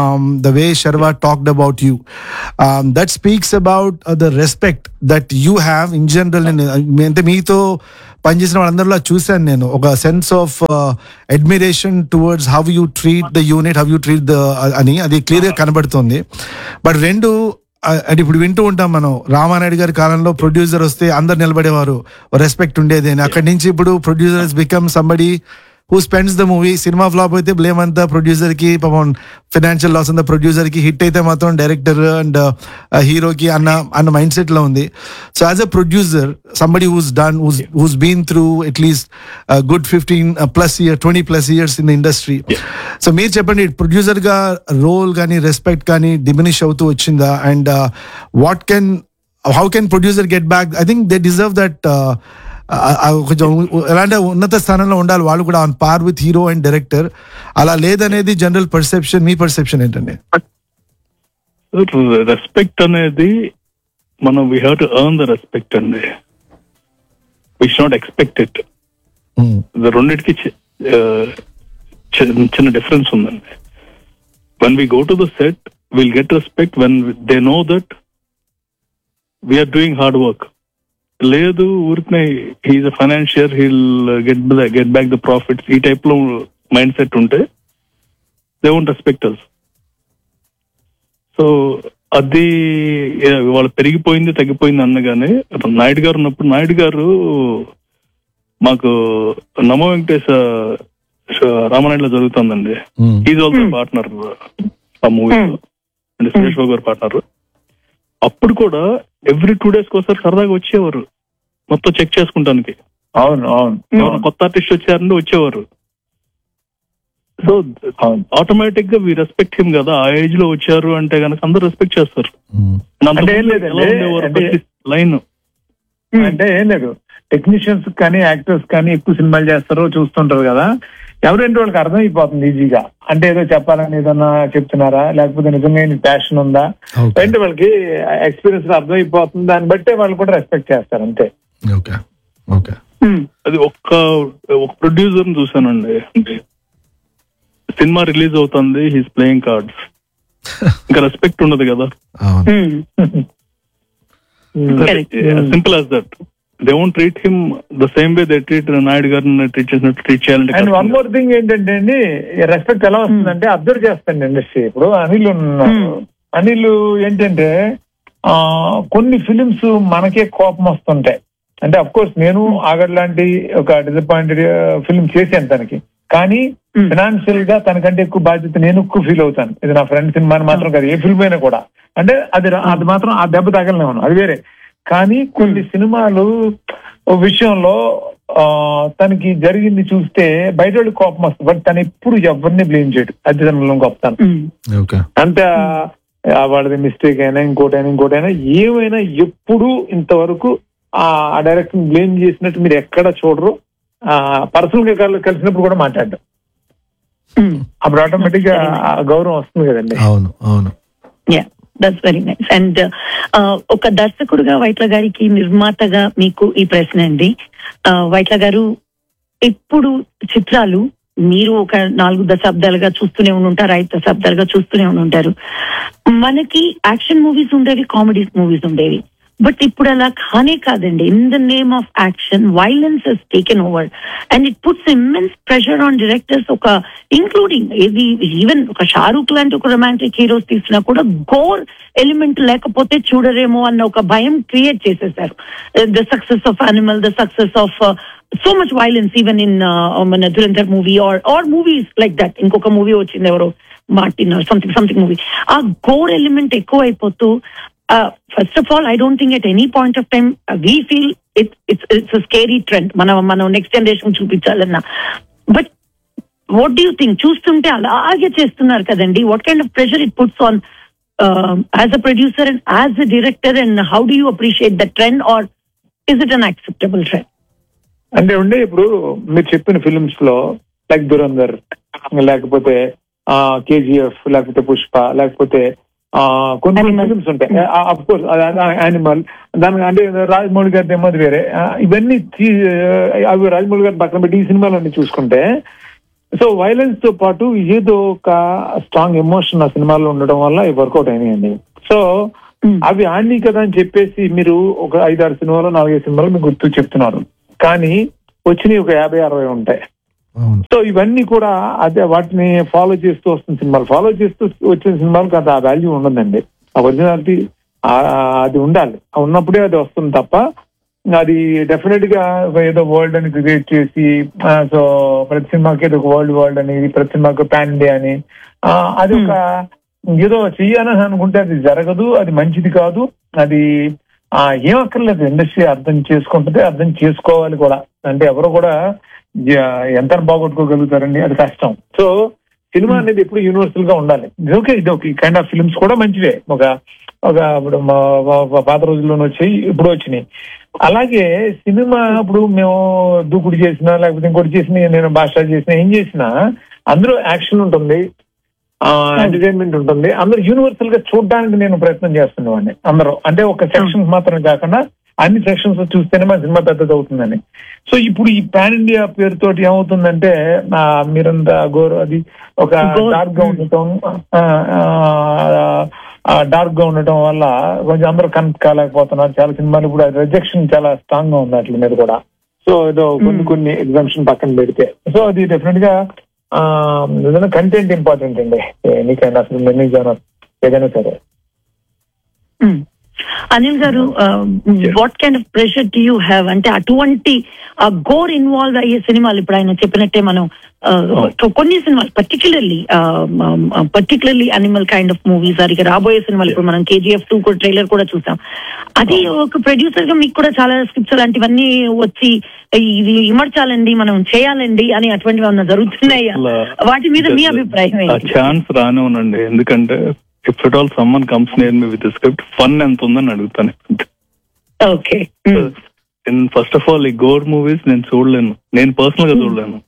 A: the way Sharwa talked about you that speaks about the respect that you have in general అంటే మీతో పనిచేసిన వాళ్ళందరిలో చూశాను నేను ఒక sense of admiration towards how you treat the unit how you treat the అని అది క్లియర్ గా కనబడుతుంది బట్ రెండు ఆ, అంటే ఇప్పుడు వింటూ ఉంటాం మనం రామానాయుడు గారి కాలంలో ప్రొడ్యూసర్ వస్తే అందరు నిలబడేవారు రెస్పెక్ట్ ఉండేది అని అక్కడి నుంచి ఇప్పుడు producers become somebody who spends the movie సినిమా ఫ్లాప్ అయితే బ్లేమ్ అంతా ప్రొడ్యూసర్ కి పాపం ఫినాన్షియల్ లాస్ అంతా ప్రొడ్యూసర్ కి హిట్ అయితే మాత్రం డైరెక్టర్ అండ్ హీరోకి అన్న అన్న మైండ్ సెట్ లో ఉంది so as a producer somebody who's done who's who's been through at least good fifteen plus year twenty plus years in the industry so మీరు చెప్పండి ప్రొడ్యూసర్ గా రోల్ కానీ రెస్పెక్ట్ కానీ డిమినిష్ అవుతూ వచ్చిందా and what can how can producer get back I think they deserve that కొంచెం ఎలాంటి ఉన్నత స్థానంలో ఉండాలి వాళ్ళు కూడా on par with hero and director అలా లేదనేది జనరల్ పర్సెప్షన్ మీ పర్సెప్షన్ ఏంటండి
D: రెస్పెక్ట్ అనేది మనం we have to earn the respect అండి we should not expect it
A: Hmm.
D: రెండింటికి చి- ఆ, చి- చిన్న డిఫరెన్స్ ఉందండి one we go to the set will get respect when they know that we are doing hard work లేదు ఊరికనే he is a financier he'll get get back the profits ఈ type లో మైండ్ సెట్ ఉంటే they won't respect us so అది ఏ, వాళ్ళు పెరిగిపోయింది తగ్గిపోయింది అన్నగానే ఇప్పుడు నాయుడు గారు ఉన్నప్పుడు నాయుడు గారు మాకు నమో వెంకటేశ రామనాయుడులో జరుగుతుందండి
A: Hmm.
D: ఈజ్ ఆల్సో పార్ట్నర్ ఆ మూవీ అంటే సురేష్ బాబు గారు పార్ట్నర్ అప్పుడు కూడా ఎవ్రీ టూ డేస్ ఒకసారి సరదాగా వచ్చేవారు మొత్తం చెక్ చేసుకుంటానికి
C: అవును అవును
D: ఎవరైనా కొత్త ఆర్టిస్ట్ వచ్చారంటే వచ్చేవారు సో
C: అవును
D: ఆటోమేటిక్ గా వి రెస్పెక్ట్ హిమ్ కదా ఆ ఏజ్ లో వచ్చారు అంటే గనక అందరూ రెస్పెక్ట్ చేస్తారు
A: Hmm.
C: అంటే ఏం లేదండి, అంటే-
D: లైన్
C: అంటే ఏం లేదు టెక్నీషియన్స్ కానీ యాక్టర్స్ కానీ ఎక్కువ సినిమాలు చేస్తారు చూస్తుంటారు కదా ఎవరంటే వాళ్ళకి అర్థమైపోతుంది ఈజీగా అంటే ఏదో చెప్పాలని ఏదన్నా చెప్తున్నారా లేకపోతే నిజంగా ప్యాషన్ ఉందా
A: Okay.
C: అంటే వాళ్ళకి ఎక్స్పీరియన్స్ అర్థమైపోతుంది దాన్ని బట్టే వాళ్ళు కూడా రెస్పెక్ట్ చేస్తారు అంతే
A: ఓకే ఓకే
D: అది ఒక్క ఒక ప్రొడ్యూసర్ చూసానండి సినిమా రిలీజ్ అవుతుంది హీస్ ప్లేయింగ్ కార్డ్స్ ఇంకా రెస్పెక్ట్ ఉండదు కదా
A: అవును
B: Correct.
D: Simple as that they won't treat him the same way they treat Naidu గారిని ట్రీట్ చేసినట్టు ట్రీట్
C: అండ్ వన్
D: చేయాలంటే
C: మోర్ థింగ్ ఏంటంటే అండి రెస్పెక్ట్ ఎలా వస్తుందంటే అబ్జర్వ్ చేస్తాను ఇండస్ట్రీ ఇప్పుడు అనిల్ ఉన్నారు అనిల్ ఏంటంటే ఆ కొన్ని ఫిలిమ్స్ మనకే కోపం వస్తుంటాయి అంటే అఫ్ కోర్స్ నేను ఆగడ్ లాంటి ఒక డిసప్పాయింటెడ్ ఫిల్మ్ చేశాను తనకి కానీ
B: Hmm.
C: ఫినాన్షియల్ గా తనకంటే ఎక్కువ బాధ్యత నేను ఎక్కువ ఫీల్ అవుతాను ఇది నా ఫ్రెండ్ సినిమాని మాత్రం కాదు ఏ ఫిల్మ్ అయినా కూడా అంటే అది రా- అది మాత్రం ఆ దెబ్బ తగలనేమను అది వేరే కానీ కొన్ని సినిమాలు ఓ విషయంలో ఆ తనకి జరిగింది చూస్తే బయట వాళ్ళకి కోపం వస్తుంది బట్ తను ఎప్పుడు ఎవరిని బ్లేమ్ చేయడు అది తనలో గొప్పతనం
A: ఓకే
C: అంత ఆ వాళ్ళది మిస్టేక్ అయినా ఇంకోటైనా ఇంకోటైనా ఏమైనా ఎప్పుడు ఇంతవరకు ఆ డైరెక్షన్ బ్లేమ్ చేసినట్టు మీరు ఎక్కడ చూడరు ఆ పర్సనల్ గా కల్- కలిసినప్పుడు కూడా మాట్లాడడం అప్పుడు ఆటోమేటిక్ గా ఆ గౌరవం వస్తుంది కదండి
A: అవును అవును
B: yeah that's very nice and ఒక దర్శకుడుగా వైట్ల గారికి నిర్మాతగా మీకు ఈ ప్రశ్న అండి Uh, వైట్ల గారు ఇప్పుడు చిత్రాలు మీరు ఒక నాలుగు దశాబ్దాలుగా చూస్తూనే ఉండి ఉంటారు ఐదు దశాబ్దాలుగా చూస్తూనే ఉండి ఉంటారు మనకి యాక్షన్ మూవీస్ ఉండేవి కామెడీ మూవీస్ ఉండేవి బట్ ఇప్పుడు అలా కానే కాదండి in the name of action violence he's taken over and it puts immense pressure on directors ఒక ఇంక్లూడింగ్ ఇది ఈవెన్ ఒక షారూక్ లాంటి ఒక రొమాంటిక్ హీరోస్ తీసినా కూడా గోర్ ఎలిమెంట్ లేకపోతే చూడరేమో అన్న ఒక భయం క్రియేట్ చేసేసారు the success of Animal the success of so much violence even in మన Dhurandhar movie or or movies like that ఇంకొక మూవీ వచ్చింది ఎవరో మార్టిన్ సంథింగ్ సంథింగ్ మూవీ ఆ గోర్ ఎలిమెంట్ ఎక్కువ అయిపోతూ first of all I don't think at any point of time we feel it's it's it's scary trend మనం మనం next generation చూపించాలన్నా but what do you think చూస్తుంటే అలాగే చేస్తున్నారు కదండి what kind of pressure it puts on as a producer and as a director and how do you appreciate the trend or is it unacceptable trend
C: అంటే ఉండే ఇప్పుడు మీరు చెప్పిన films లో లైక్ దురంధర్ లేకపోతే కేజీఎఫ్ లేకపోతే పుష్ప లేకపోతే ఆ, కొన్ని కొన్ని
B: Animal.
C: ఫిలిమ్స్ ఉంటాయి అఫ్ కోర్స్ యానిమల్ దానికి అంటే రాజమౌళి గారి ఏమోది వేరే ఆ, ఇవన్నీ తీ- అవి రాజమౌళి గారి పక్కన పెట్టి ఈ సినిమాలన్నీ చూసుకుంటే సో వైలెన్స్ తో పాటు ఏదో ఒక స్ట్రాంగ్ ఎమోషన్ ఆ సినిమాలో ఉండడం వల్ల ఇవి వర్కౌట్ అయినాయండి సో అవి ఆడినాయి కదా అని చెప్పేసి మీరు ఒక ఐదారు సినిమాలు నాలుగైదు సినిమాలు మీకు గుర్తు చెప్తున్నారు కానీ వచ్చినవి ఒక యాభై అరవై ఉంటాయి
A: అవును
C: సో ఇవన్నీ కూడా అదే వాటిని ఫాలో చేస్తూ వస్తున్న సినిమాలు ఫాలో చేస్తూ వచ్చిన సినిమాలకు అది ఆ వాల్యూ ఉండదండి ఆ ఒరిజినాలిటీ అది ఉండాలి ఆ ఉన్నప్పుడే అది వస్తుంది తప్ప అది డెఫినెట్ గా ఏదో వరల్డ్ అని క్రియేట్ చేసి సో ప్రతి సినిమాకి ఏదో ఒక వరల్డ్ వరల్డ్ అని ప్రతి సినిమాకి పాన్ ఇండియా అని ఆ, అది ఒక ఏదో చెయ్యాలని అనుకుంటే అది జరగదు అది మంచిది కాదు అది ఆ ఏం అక్కర్లేదు ఇండస్ట్రీ అర్థం చేసుకుంటుంది అర్థం చేసుకోవాలి కూడా అంటే ఎవరు కూడా జ- ఎంత బాగొట్టుకోగలుగుతారండి అది కష్టం సో సినిమా అనేది ఎప్పుడు యూనివర్సల్ గా ఉండాలి ఇది ఓకే ఇది ఒక కైండ్ ఆఫ్ ఫిల్మ్స్ కూడా మంచివే ఒక ఒక ఇప్పుడు మా మా పాత రోజుల్లోనే వచ్చాయి ఇప్పుడు వచ్చినాయి అలాగే సినిమా ఇప్పుడు మేము దూకుడు చేసినా లేకపోతే ఇంకోటి చేసిన నేను భాష చేసినా ఏం చేసినా అందులో యాక్షన్ ఉంటుంది ఎంటర్టైన్మెంట్ ఉంటుంది అందరూ యూనివర్సల్ గా చూడడానికి నేను ప్రయత్నం చేస్తున్నామండి అందరూ అంటే ఒక సెక్షన్స్ మాత్రమే కాకుండా అన్ని సెక్షన్స్ చూస్తేనే మన సినిమా పెద్దది అవుతుందని సో ఇప్పుడు ఈ పాన్ ఇండియా పేరుతోటి ఏమవుతుందంటే ఆ, మీరంతా గోర్ అది ఒక
B: గోర్.
C: డార్క్ గా ఉండటం డార్క్ గా ఉండటం వల్ల కొంచెం అందరూ కనెక్ట్ కాలేకపోతున్నారు చాలా సినిమాలు ఇప్పుడు రిజెక్షన్ చాలా స్ట్రాంగ్ గా ఉంది వాటి మీద కూడా సో ఏదో కొన్ని కొన్ని ఎగ్జామ్షన్ పక్కన పెడితే సో అది డెఫినెట్ గా ఆ, ఏదైనా కంటెంట్ ఇంపార్టెంట్ అండి ఎనీకైనా అసలు మెనీ జోనర్ ఏదైనా సరే
B: Hmm. అనిల్ గారు what kind of pressure do you have అంటే అటువంటి గోర్ ఇన్వాల్వ్ అయ్యే సినిమాలు ఇప్పుడు ఆయన చెప్పినట్టే మనం uh, కొన్ని సినిమాలు particularly particularly Animal kind of movies అది రాబోయే సినిమాలు ఇప్పుడు మనం కేజీఎఫ్ టూ కూడా ట్రైలర్ కూడా చూసాం అది ఒక ప్రొడ్యూసర్ గా మీకు కూడా చాలా స్క్రిప్ట్స్ అలాంటివన్నీ వచ్చి ఇది ఇమర్చాలండి మనం చేయాలండి అని అటువంటివి ఏమన్నా జరుగుతున్నాయా వాటి మీద మీ అభిప్రాయం
D: ఆ
B: ఏంటి
D: ఛాన్స్ రానే ఉండండి ఎందుకంటే if it all someone comes near me with script fun ఎంత ఉందని అడుగుతాను
B: ఓకే
D: ఫస్ట్ ఆఫ్ ఆల్ ఈ గోర్ మూవీస్ నేను చూడలేను నేను పర్సనల్ గా చూడలేను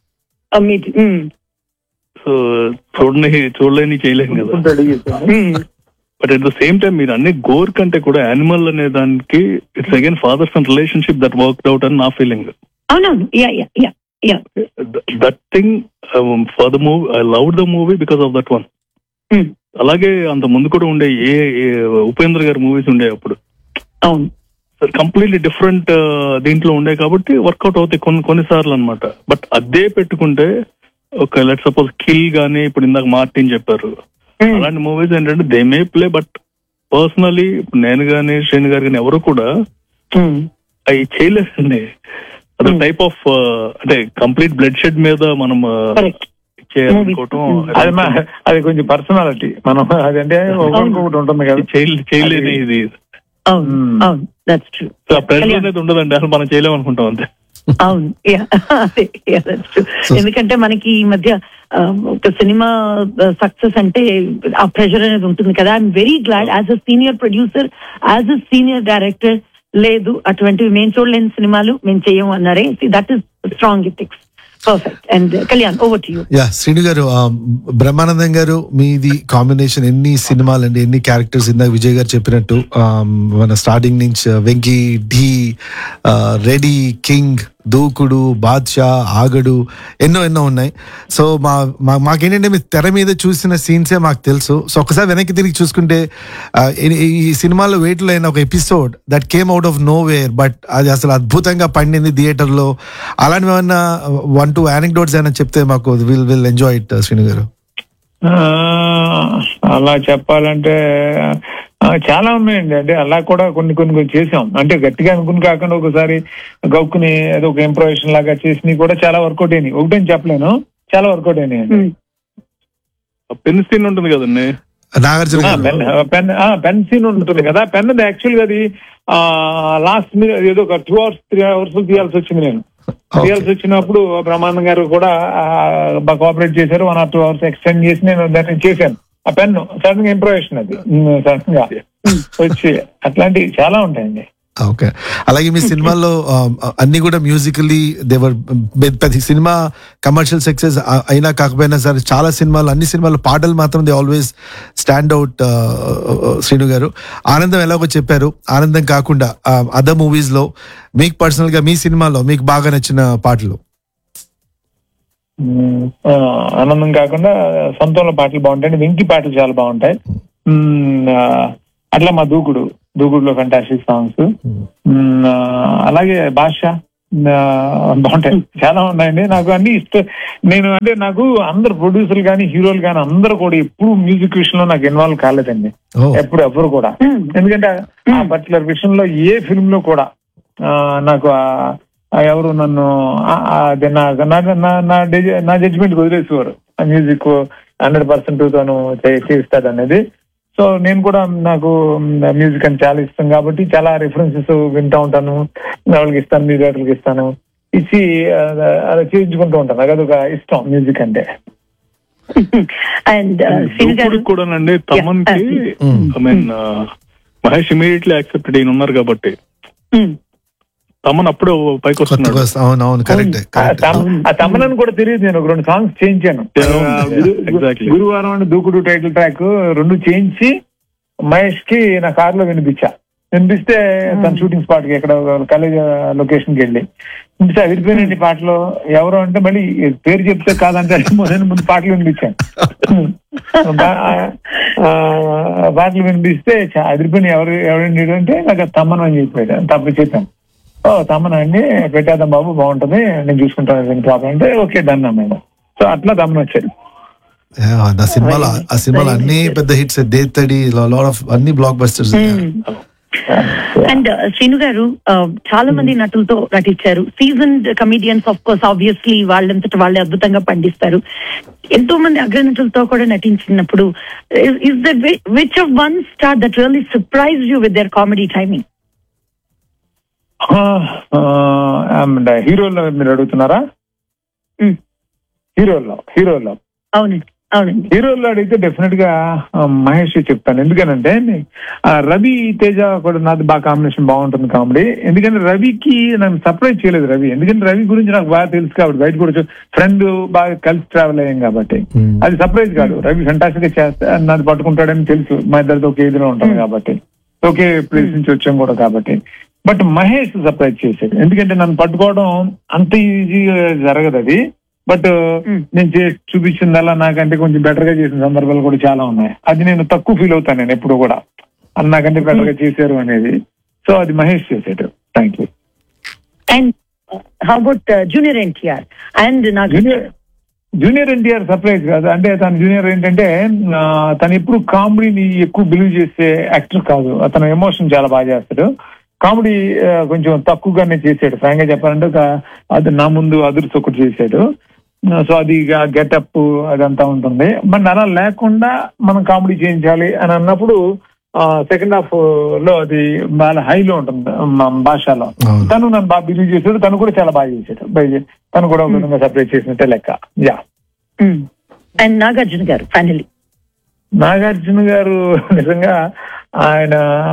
D: సో చూడని చూడలేని చేయలేను కదా but at the same time మీరు అన్ని గోర్ కంటే కూడా యానిమల్ అనే దానికి it's again fathers and relationship that work out అని నా ఫీలింగ్
B: అవునవును yeah yeah yeah yeah
D: that thing for the movie I love the movie because of that one అలాగే అంత ముందు కూడా ఉండే ఏ ఏ- ఉపేంద్ర గారి మూవీస్ ఉండే అప్పుడు
B: అవును
D: కంప్లీట్లీ డిఫరెంట్ దీంట్లో ఉండే కాబట్టి వర్కౌట్ అవుతాయి కొన్ని కొన్నిసార్లు అనమాట బట్ అదే పెట్టుకుంటే ఒక లెట్ సపోజ్ కిల్ గానీ ఇప్పుడు ఇందాక మార్టిన్ చెప్పారు
B: Hmm.
D: అలాంటి మూవీస్ ఏంటంటే they may play but personally నేను గానీ శ్రేణి గారు కానీ ఎవరు కూడా
B: Hmm.
D: అవి చేయలేదండి అదే టైప్ ఆఫ్ అంటే కంప్లీట్ బ్లడ్ షెడ్ మీద మనం uh,
B: Correct.
D: చేయాలనుకోవటం
C: అది మా అది కొంచెం పర్సనాలిటీ మనం అదంటే ఒకరికొకటి ఉంటుంది కదా
D: చేయ- చేయలేని ఇది
B: అవును
C: Hmm.
B: అవును దట్స్ ట్రూ
D: సో ఆ ప్రెషర్ అనేది ఉండదండి అసలు మనం చేయలేము అనుకుంటాం అంతే
B: అవును Yeah. అదే Yeah, that's true. ఎందుకంటే మనకి ఈ మధ్య ఆ, ఒక సినిమా సక్సెస్ అంటే ఆ ప్రెషర్ అనేది ఉంటుంది కదా I'm very glad as a senior producer as a senior director లేదు అటువంటివి మేము చూడలేని సినిమాలు మేము చేయము అన్నారే that is strong ethics perfect and Kalyan over to you
A: yeah Srinu గారు ఆ, బ్రహ్మానందం గారు మీది కాంబినేషన్ ఎన్ని సినిమాలు అండి ఎన్ని క్యారెక్టర్స్ ఇందాక విజయ్ గారు చెప్పినట్టు ఆ, మన స్టార్టింగ్ నుంచి వెంకీ ఢీ ఆ, రెడీ కింగ్ దూకుడు బాద్షా ఆగడు ఎన్నో ఎన్నో ఉన్నాయి సో మా మా- మాకేంటంటే మీ తెర మీద చూసిన సీన్సే మాకు తెలుసు సో ఒకసారి వెనక్కి తిరిగి చూసుకుంటే ఆ, ఈ- ఈ సినిమాలో వెయిట్లో అయిన ఒక episode that came out of nowhere but అది అసలు అద్భుతంగా పండింది థియేటర్లో అలాంటివి ఏమన్నా వన్ టూ యానిక్డోట్స్ అయినా చెప్తే మాకు will will enjoy it Srinu గారు
C: ఆ, అలా చెప్పాలంటే ఆ, చాలా ఉన్నాయండి అంటే అలా కూడా కొన్ని కొన్ని కొన్ని చేసాం అంటే గట్టిగా అనుకుని కాకుండా ఒకసారి గౌక్కుని ఏదో ఒక ఇంప్రొవేషన్ లాగా చేసినవి కూడా చాలా వర్కౌట్ అయినాయి ఒకటని చెప్పలేను చాలా వర్కౌట్ అయినాయి
D: పెన్ సీన్ ఉంటుంది కదండి
A: నాగార్జున గారు
C: పెన్ పెన్ పెన్ సీన్ ఉంటుంది కదా పెన్ యాక్చువల్ గా అది లాస్ట్ మీద ఏదో ఒక టూ అవర్స్ త్రీ అవర్స్ తీయాల్సి వచ్చింది నేను తీయాల్సి వచ్చినప్పుడు బ్రహ్మానందం గారు కూడా ఆ, బాగా కోఆపరేట్ చేశారు one or two hours extend చేసి నేను దాన్ని చేశాను ఆ పెన్ సడన్ గా ఇంప్రొవేషన్ అది సడన్ గా వచ్చి అట్లాంటివి చాలా ఉంటాయండి
A: ఓకే అలాగే మీ సినిమాల్లో ఆ, అన్ని కూడా మ్యూజికల్లీ దేవర్ ప్రతి సినిమా కమర్షియల్ సక్సెస్ అయినా కాకపోయినా సరే చాలా సినిమాలు అన్ని సినిమాలు పాటలు మాత్రం they always stand out Srinu గారు ఆనందం ఎలాగో చెప్పారు ఆనందం కాకుండా అదర్ మూవీస్ లో మీకు పర్సనల్ గా మీ సినిమాలో మీకు బాగా నచ్చిన పాటలు
C: ఉమ్, ఆ, ఆనందం కాకుండా సొంతంలో పాటలు బాగుంటాయి వెంకి పాటలు చాలా బాగుంటాయి ఉమ్, ఆ, అట్లా మా దూకుడు దూకుడులో ఫంటాస్టిక్ సాంగ్స్ ఉమ్, ఆ, అలాగే భాష ఆ, బాగుంటాయి చాలా ఉన్నాయండి నాకు అన్ని ఇష్టం నేను అంటే నాకు అందరు ప్రొడ్యూసర్లు కానీ హీరోలు కానీ అందరూ కూడా ఎప్పుడు మ్యూజిక్ విషయంలో నాకు ఇన్వాల్వ్ కాలేదండి
A: ఓ
C: ఎప్పుడు ఎవరు కూడా ఎందుకంటే ఆ పర్టికులర్ విషయంలో ఏ ఫిల్మ్ లో కూడా ఆ, నాకు ఆ- ఆ ఎవరు నన్ను ఆ- ఆ అది నా నా- నా- నా డెజ- నా జడ్జిమెంట్ వదిలేసేవారు ఆ మ్యూజిక్ హండ్రెడ్ పర్సెంట్ తను చే- చేస్తాడు అనేది సో నేను కూడా నాకు మ్యూజిక్ అని చాలా ఇష్టం కాబట్టి చాలా రిఫరెన్సెస్ వింటా ఉంటాను వాళ్ళకి ఇస్తాను మ్యూజిక్ ఇస్తాను ఇచ్చి ఆ, అలా చేయించుకుంటూ ఉంటాను నాకు అదొక ఇష్టం మ్యూజిక్ అంటే
B: అండ్ శ్రీను గారు
D: దూకుడు కూడానండి తమన్ కి
A: Mm.
D: I mean Mahesh immediately accepted ఈయన ఉన్నారు కాబట్టి
B: Hmm.
D: తమన్ అప్పుడే పైకి
A: కొత్తగా
D: వస్తున్నాడు
A: వస్తా- అవును అవును కరెక్ట్
C: ఆ
A: కరెక్ట్
C: తమ- ఆ తమనని కూడా తెలియదు నేను ఒక రెండు సాంగ్స్ చేయించాను
D: అవును,
C: ఆ, గురు-
D: exactly.
C: గురువారం అంటే దూకుడు టైటిల్ ట్రాక్ రెండు చేయించి మహేష్ కి నా కార్ లో వినిపించా వినిపిస్తే తన షూటింగ్ స్పాట్ కి ఎక్కడ కాలేజ్ లొకేషన్ కి వెళ్ళి వినిపిస్తే విడిపోయినండి పాటలు ఎవరు అంటే మళ్ళీ పేరు చెప్తే కాదంటే నేను ముందు పాటలు వినిపించాను బా- ఆ, పాటలు వినిపిస్తే చా- అదిరిపోయిన ఎవరు ఎవరండి అంటే నాకు అది తమ్మను అని చెప్పాడు తప్ప చెప్పాను ఓ తమ్మన అండి పెట్టేద్దాం బాబు బాగుంటది నేను చూసుకుంటాను ప్రాబ్లం అంటే ఓకే డన్ మేడం సో అట్లా తమ్మన వచ్చాడు
A: ఆ సినిమాలో ఆ సినిమాలో అన్ని పెద్ద హిట్స్ దేత్తడి లాట్ ఆఫ్ అన్ని బ్లాక్ బస్టర్స్
B: అండ్ శ్రీను గారు uh, చాలా మంది నటులతో నటించారు season comedians of course obviously వాళ్ళంతట వాళ్ళే అద్భుతంగా పండిస్తారు ఎంతో మంది అగ్రనటులతో కూడా నటించినప్పుడు is that which of one star that really surprise you with their comedy timing
C: హీరోల్లో మీరు అడుగుతున్నారా హీరోల్లో హీరోల్లో
B: అవునండి అవునండి
C: హీరోల్లో అడిగితే డెఫినెట్ గా ఆ, మహేష్ చెప్తాను ఎందుకనంటే ఆ, రవి తేజ కూడా నాది బాగా కాంబినేషన్ బాగుంటుంది కామెడీ ఎందుకంటే రవికి నన్ను సర్ప్రైజ్ చేయలేదు రవి ఎందుకంటే రవి గురించి నాకు బాగా తెలుసు కాబట్టి బయట కూడా ఫ్రెండ్ బాగా కలిసి ట్రావెల్ అయ్యాం కాబట్టి
A: Hmm.
C: అది సర్ప్రైజ్ కాదు రవి ఫంటాస్టిక్ గా చేస్తే నాది పట్టుకుంటాడని తెలుసు మా ఇద్దరితో ఒకే ఇదిలో ఉంటాం కాబట్టి ఒకే ప్లేస్ నుంచి వచ్చాం కూడా కాబట్టి బట్ మహేష్ సర్ప్రైజ్ చేశాడు ఎందుకంటే నన్ను పట్టుకోవడం అంత ఈజీగా జరగదు అది బట్
B: Hmm.
C: నేను చేసి చూపించిందల్లా నాకంటే కొంచెం బెటర్ గా చేసిన సందర్భాలు కూడా చాలా ఉన్నాయి అది నేను తక్కువ ఫీల్ అవుతాను నేను ఎప్పుడు కూడా అది నాకంటే బెటర్ గా చేశారు అనేది సో అది మహేష్ చేసాడు thank you
B: and how about junior NTR అండ్ నాకు
C: జూనియర్ జూనియర్ ఎన్టీఆర్ సర్ప్రైజ్ కాదు అంటే తన జూనియర్ ఏంటంటే ఆ, తను ఎప్పుడు కామెడీని ఎక్కువ బిలీవ్ చేసే యాక్టర్ కాదు అతను ఎమోషన్ చాలా బాగా చేస్తాడు కామెడీ ఆ, కొంచెం తక్కువగానే చేసాడు ఫ్రాంక్ గా చెప్పాలంటే ఒక అది నా ముందు అదుర్స్ ఒకటి చేశాడు సో అది గెటప్ అదంతా ఉంటుంది బట్ అలా లేకుండా మనం కామెడీ చేయించాలి అని అన్నప్పుడు సెకండ్ హాఫ్ లో అది బాగా హైలో ఉంటుంది మా భాషలో
A: అవును.
C: తను నన్ను బాగా బిలీవ్ చేశాడు తను కూడా చాలా బాగా చేశాడు బై- తను కూడా ఒక విధంగా సపరేట్ చేసినట్టే లెక్క యా
B: అండ్ నాగార్జున గారు ఫైనలీ
C: నాగార్జున గారు నిజంగా ఆయన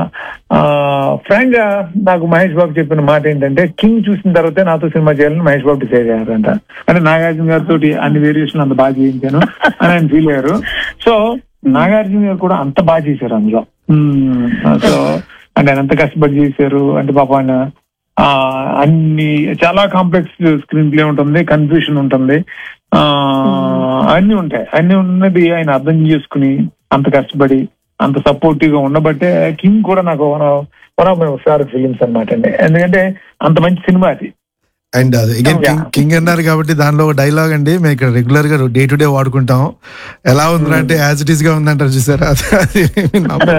C: ఫ్రాంక్ గా నాకు మహేష్ బాబు చెప్పిన మాట ఏంటంటే కింగ్ చూసిన తర్వాతే నాతో సినిమా చేయాలని మహేష్ బాబు డిసైడ్ అయ్యారంట అంటే నాగార్జున గారితో అన్ని వేరియేషన్ అంత బాగా చేయించాను అని ఆయన ఫీల్ అయ్యారు సో నాగార్జున గారు కూడా అంత బాగా చేశారు అందులో సో అంటే ఆయన అంత కష్టపడి చేశారు అంటే పాప ఆయన ఆ అన్ని చాలా కాంప్లెక్స్ స్క్రీన్ ప్లే ఉంటుంది కన్ఫ్యూషన్ ఉంటుంది ఆ అన్ని ఉంటాయి అన్ని ఉన్నది ఆయన అర్థం చేసుకుని అంత కష్టపడి అంత సపోర్టివ్ గా ఉండబట్టే కింగ్ కూడా నాకు one one of my favourite films అనమాట అండి ఎందుకంటే అంత మంచి సినిమా అది
A: అండ్ అది అగైన్
C: Yeah.
A: కింగ్ అన్నారు కాబట్టి దానిలో ఒక డైలాగ్ అండి మేము ఇక్కడ రెగ్యులర్ గా డే టు డే వాడుకుంటాం ఎలా ఉందంటే యాజ్ ఇట్ ఈస్ గా ఉందంటారు చూసారా అది- అది నమ్మ-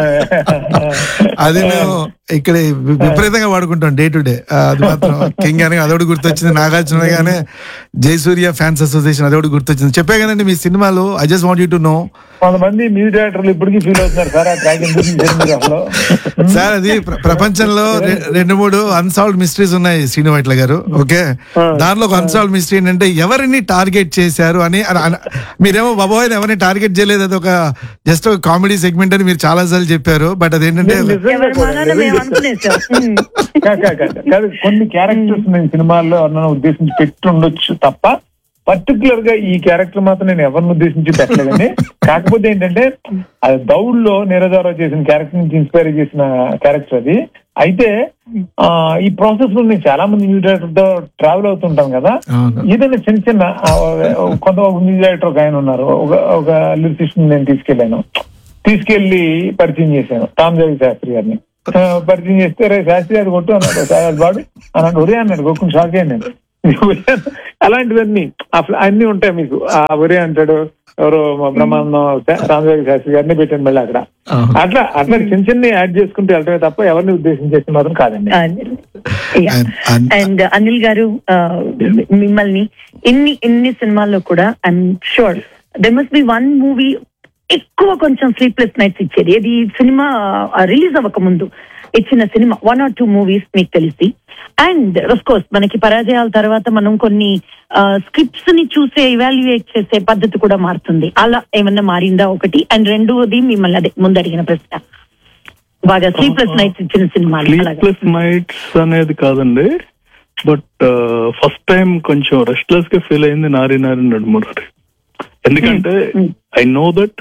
A: అది మేము ఇక్కడ వి- విపరీతంగా వాడుకుంటాం డే టు డే అది మాత్రం కింగ్ అని అదొకటి గుర్తొచ్చింది నాగార్జున గానే జయసూర్య ఫ్యాన్స్ అసోసియేషన్ అదొకటి గుర్తొచ్చింది చెప్పే కదండి మీ సినిమాలు I just want you to know
C: కొంతమంది మ్యూజిక్ డైరెక్టర్లు ఇప్పటికీ ఫీల్ అవుతున్నారు సార్ ఆ ట్రాక్ ఎందుకు తీశారు మీరు అసలు
A: సార్ అది ప్ర- ప్రపంచంలో రె- రెండు మూడు అన్సాల్వ్డ్ మిస్టరీస్ ఉన్నాయి శ్రీను వైట్ల గారు ఓకే దానిలో ఒక అన్సాల్వ్డ్ మిస్టరీ ఏంటంటే ఎవరిని టార్గెట్ చేశారు అని అన- అన- మీరేమో బాబోయ్ ఎవరిని టార్గెట్ చేయలేదు అది ఒక జస్ట్ ఒక కామెడీ సెగ్మెంట్ అని మీరు చాలా సార్లు చెప్పారు బట్ అదేంటంటే ఒక-
C: నిజంగా
B: ఎవరి
C: కూడా,
B: మానాన మేము అనుకునేసాం ఉమ్.
C: కాదు, కాదు, కాదు. కాదు కొన్ని క్యారెక్టర్స్ నేను సినిమాల్లో ఎవరినైనా ఉద్దేశించి పెట్టి ఉండొచ్చు తప్ప పర్టికులర్ గా ఈ క్యారెక్టర్ మాత్రం నేను ఎవరిని ఉద్దేశించి పెట్టలేదండి కాకపోతే ఏంటంటే అది దౌడ్లో నీరజారావు చేసిన క్యారెక్టర్ నుంచి ఇన్స్పైర్ చేసిన క్యారెక్టర్ అది అయితే ఆ ఈ ప్రాసెస్ లో నేను చాలా మంది న్యూ డైరెక్టర్ తో ట్రావెల్ అవుతుంటాం కదా
A: అవును.
C: ఏదైనా చిన్న చిన్న ఆ, కొంత న్యూ డైరెక్టర్ ఒక ఆయన ఉన్నారు ఒక ఒక లిరిసిస్ట్ నేను తీసుకెళ్లాను తీసుకెళ్లి పరిచయం చేశాను టామ్ జవి శాస్త్రి గారిని ఆ, పరిచయం చేస్తే రే శాస్త్రి గారు కొట్టు అన్నాడు "సార్, అది వాడు అన్నాడు ఒరే అన్నాడు గొక్కుని షాక్ అయ్యాను నేను అలాంటివన్నీ అసలు అన్ని ఉంటాయి మీకు ఆ ఒరే అంటాడు ఎవరో మా బ్రహ్మానందం రామజోగి శాస్త్రి గారిని పెట్టాను మళ్ళీ అక్కడ
A: అవును.
C: అట్లా అట్లా చిన్న చిన్న యాడ్ చేసుకుంటూ వెళ్ళటమే తప్ప ఎవరిని ఉద్దేశించేసి మాత్రం కాదండి
A: And- and-
B: అండ్ అనిల్ గారు ఆ, మిమ్మల్ని ఇన్ని ఇన్ని సినిమాల్లో కూడా I'm sure they must be one movie ఎక్కువ కొంచెం స్లీప్లెస్ నైట్స్ ఇచ్చేది ఏది సినిమా రిలీజ్ అవ్వక ముందు ఇచ్చిన cinema one or two movies మీకు తెలిసి అండ్ అఫ్ కోర్స్ మనకి పరాజయాల తర్వాత మనం కొన్ని స్క్రిప్ట్స్ ని చూసే ఇవాల్యుయేట్ చేసే పద్ధతి కూడా మారుతుంది అలా ఏమన్నా మారిందా ఒకటి అండ్ రెండోది మిమ్మల్ని అదే ముందు అడిగిన ప్రశ్న బాగా స్లీప్లెస్ నైట్స్ ఇచ్చిన సినిమాలు అలాగా
D: స్లీప్లెస్ నైట్స్ అనేది కాదండి బట్ ఫస్ట్ టైం కొంచెం రెస్ట్లెస్ గా ఫీల్ అయింది నారి నారి నడుమురారి ఎందుకంటే
B: Hmm.
D: I know that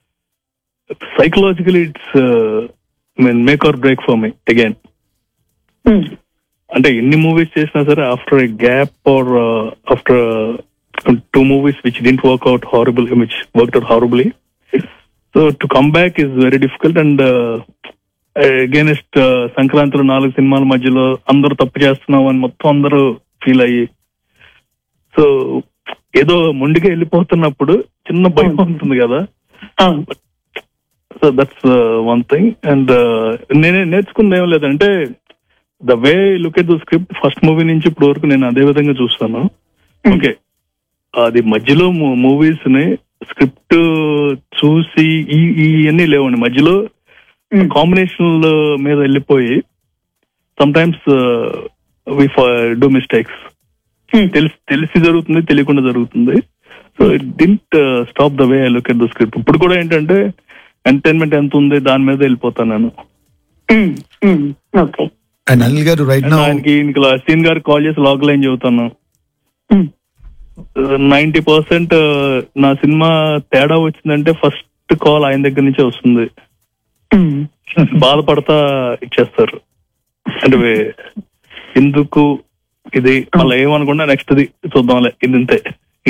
D: psychologically it's mean make or break for me again
B: Hmm.
D: అంటే ఎన్ని మూవీస్ చేసినా సరే after a gap or after two movies which didn't work out horrible which work out horribly so to come back is very difficult and against సంక్రాంతిలో నాలుగు సినిమాల మధ్యలో అందరూ తప్పు చేస్తున్నాం అని మొత్తం అందరూ ఫీల్ అయ్యి సో ఏదో మొండిగా వెళ్ళిపోతున్నప్పుడు చిన్న భయం ఉంటుంది కదా
B: అవును
D: so that's one thing and నేనే నేర్చుకుంది ఏం లేదంటే the way look at the script first movie నుంచి ఇప్పుడు వరకు నేను అదే విధంగా చూస్తాను ఓకే అది మధ్యలో మూవీస్ ని స్క్రిప్ట్ చూసి ఈ ఇవన్నీ లేవండి మధ్యలో
B: Mm.
D: కాంబినేషన్ మీద వెళ్ళిపోయి sometimes we do mistakes
B: Hmm.
D: తెలిసి తెలిసి జరుగుతుంది తెలియకుండా జరుగుతుంది so it didn't stop the way I look at the script ఇప్పుడు కూడా ఏంటంటే ఎంటర్టైన్మెంట్ ఎంత ఉంది దాని మీద వెళ్ళిపోతాను నేను
B: ఓకే
A: అండ్ అనిల్ గారు రైట్
D: And
A: నౌ
D: ఆయనకి సీన్ గారికి కాల్ చేసి లాగ్ లైన్ చెబుతాను నైన్టీ పర్సెంట్ నా సినిమా తేడా వచ్చిందంటే ఫస్ట్ కాల్ ఆయన దగ్గర నుంచే వస్తుంది బాధపడతా ఇచ్చేస్తారు అంటే వే- ఎందుకు ఇది మళ్ళీ ఏమనుకున్నా నెక్స్ట్ ఇది చూద్దాంలే ఇది ఇంతే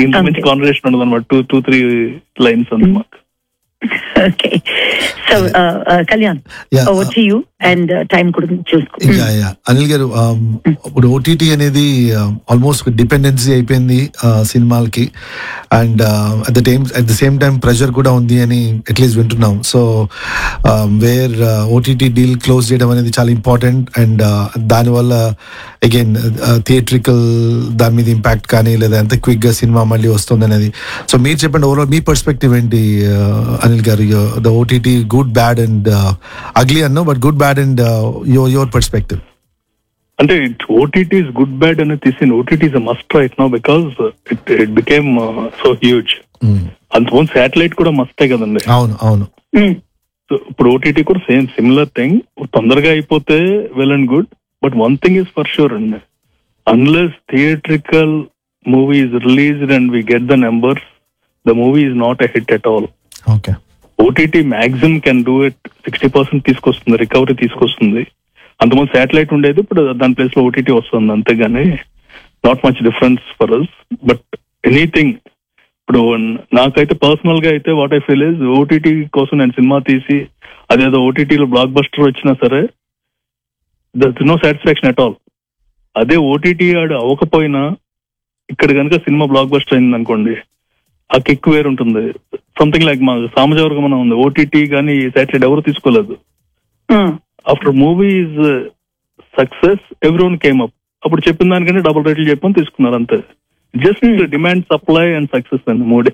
D: ఇంత మంచి
B: Okay.
D: కాన్వర్సేషన్ ఉండదు అనమాట టూ టూ త్రీ లైన్స్ ఉంది మాకు
B: ఓకే సో కళ్యాణ్
A: Yeah.
B: వచ్చి యూ అండ్ టైం కూడా చూసుకో
A: యా యా అనిల్ గారు um, ఇప్పుడు ఓటీటీ అనేది ఆల్మోస్ట్ డిపెండెన్సీ అయిపోయింది uh, సినిమాలకి and at the time at the same time pressure కూడా ఉంది అని అట్లీస్ట్ వింటున్నాం so where OTT deal close చేయడం అనేది చాలా ఇంపార్టెంట్ అండ్ దానివల్ల అగైన్ థియేట్రికల్ దాని మీద ఇంపాక్ట్ కానీ లేదా ఎంత క్విక్ గా సినిమా మళ్ళీ వస్తుంది అనేది సో మీరు చెప్పండి ఓవరాల్ మీ పర్స్పెక్టివ్ ఏంటి uh, అనిల్ గారు the OTT good bad and ugly అన్నో but good bad and your your perspective
D: అంటే ఓటీటీ ఇస్ గుడ్ బ్యాడ్ అనేది తీసిన OTT is must right no because it it became so huge అంతకుముందు satellite కూడా మస్తే కదండి
A: అవును అవును
D: So, ఇప్పుడు ఓటీటీ కూడా సేమ్ సిమిలర్ థింగ్ తొందరగా అయిపోతే well and good but one thing is for sure అండి unless theatrical movie is released and we get the numbers the movie is not a hit at all
A: okay
D: OTT maximum can do it sixty percent తీసుకొస్తుంది recovery తీసుకొస్తుంది అంతకుముందు satellite ఉండేది ఇప్పుడు దాని place లో OTT వస్తుంది అంతేగాని not much difference for us but anything ఇప్పుడు నాకైతే పర్సనల్ గా అయితే what I feel is OTT కోసం నేను సినిమా తీసి అదేదో ఓటీటీలో బ్లాక్ బస్టర్ వచ్చినా సరే there no satisfaction at all అదే ఓటీటీ ఆడు అవ్వకపోయినా ఇక్కడ కనుక సినిమా బ్లాక్ బస్టర్ అయింది అనుకోండి ఆ కిక్ వేరు ఉంటుంది సంథింగ్ లైక్ మా సామజవర్గం ఉంది ఓటీటీ కానీ సాటిలైట్ ఎవరు తీసుకోలేదు after movies success everyone came up అప్పుడు చెప్పిన దానికంటే డబుల్ రేట్లు చెప్పని తీసుకున్నారు అంతే just demand supply and success అండి మూడే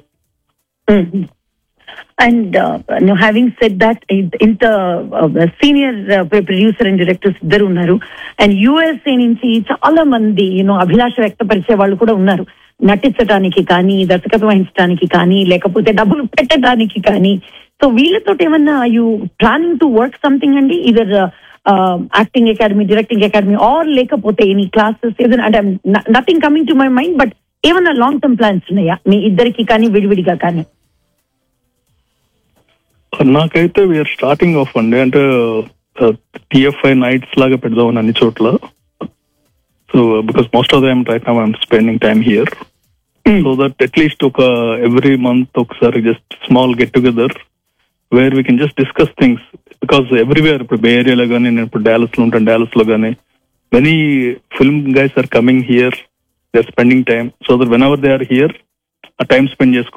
B: అండ్ హ్యావింగ్ సెట్ దట్ ఇంత సీనియర్ ప్రొడ్యూసర్ అండ్ డైరెక్టర్స్ ఇద్దరు ఉన్నారు అండ్ యుఎస్ఏ నుంచి చాలా మంది యూనో అభిలాష వ్యక్తపరిచే వాళ్ళు కూడా ఉన్నారు నటించడానికి కానీ దర్శకత్వం వహించడానికి కానీ లేకపోతే డబ్బులు పెట్టడానికి కానీ సో వీళ్ళతో ఏమన్నా you planning to work something అండి either acting academy directing academy or లేకపోతే ఎనీ క్లాసెస్ ఏదైనా అంటే nothing coming to my mind but ఏమన్నా లాంగ్ టర్మ్ ప్లాన్స్ ఉన్నాయా మీ ఇద్దరికి కానీ విడివిడిగా కానీ
D: నాకైతే వీఆర్ స్టార్టింగ్ ఆఫ్ అండి అంటే టిఎఫ్ఐ నైట్స్ లాగా పెడదామని అన్ని చోట్ల so because most of them right now I'm spending time here so that at least ఒక ఎవ్రీ మంత్ ఒకసారి just small get together where we can just discuss things because everywhere ఇప్పుడు Bay ఏరియాలో కానీ నేను ఇప్పుడు డాలస్ లో ఉంటాను డాలస్ లో కానీ many film guys are coming here they are spending time so that whenever they are here ఆ టైం స్పెండ్ చేసుకో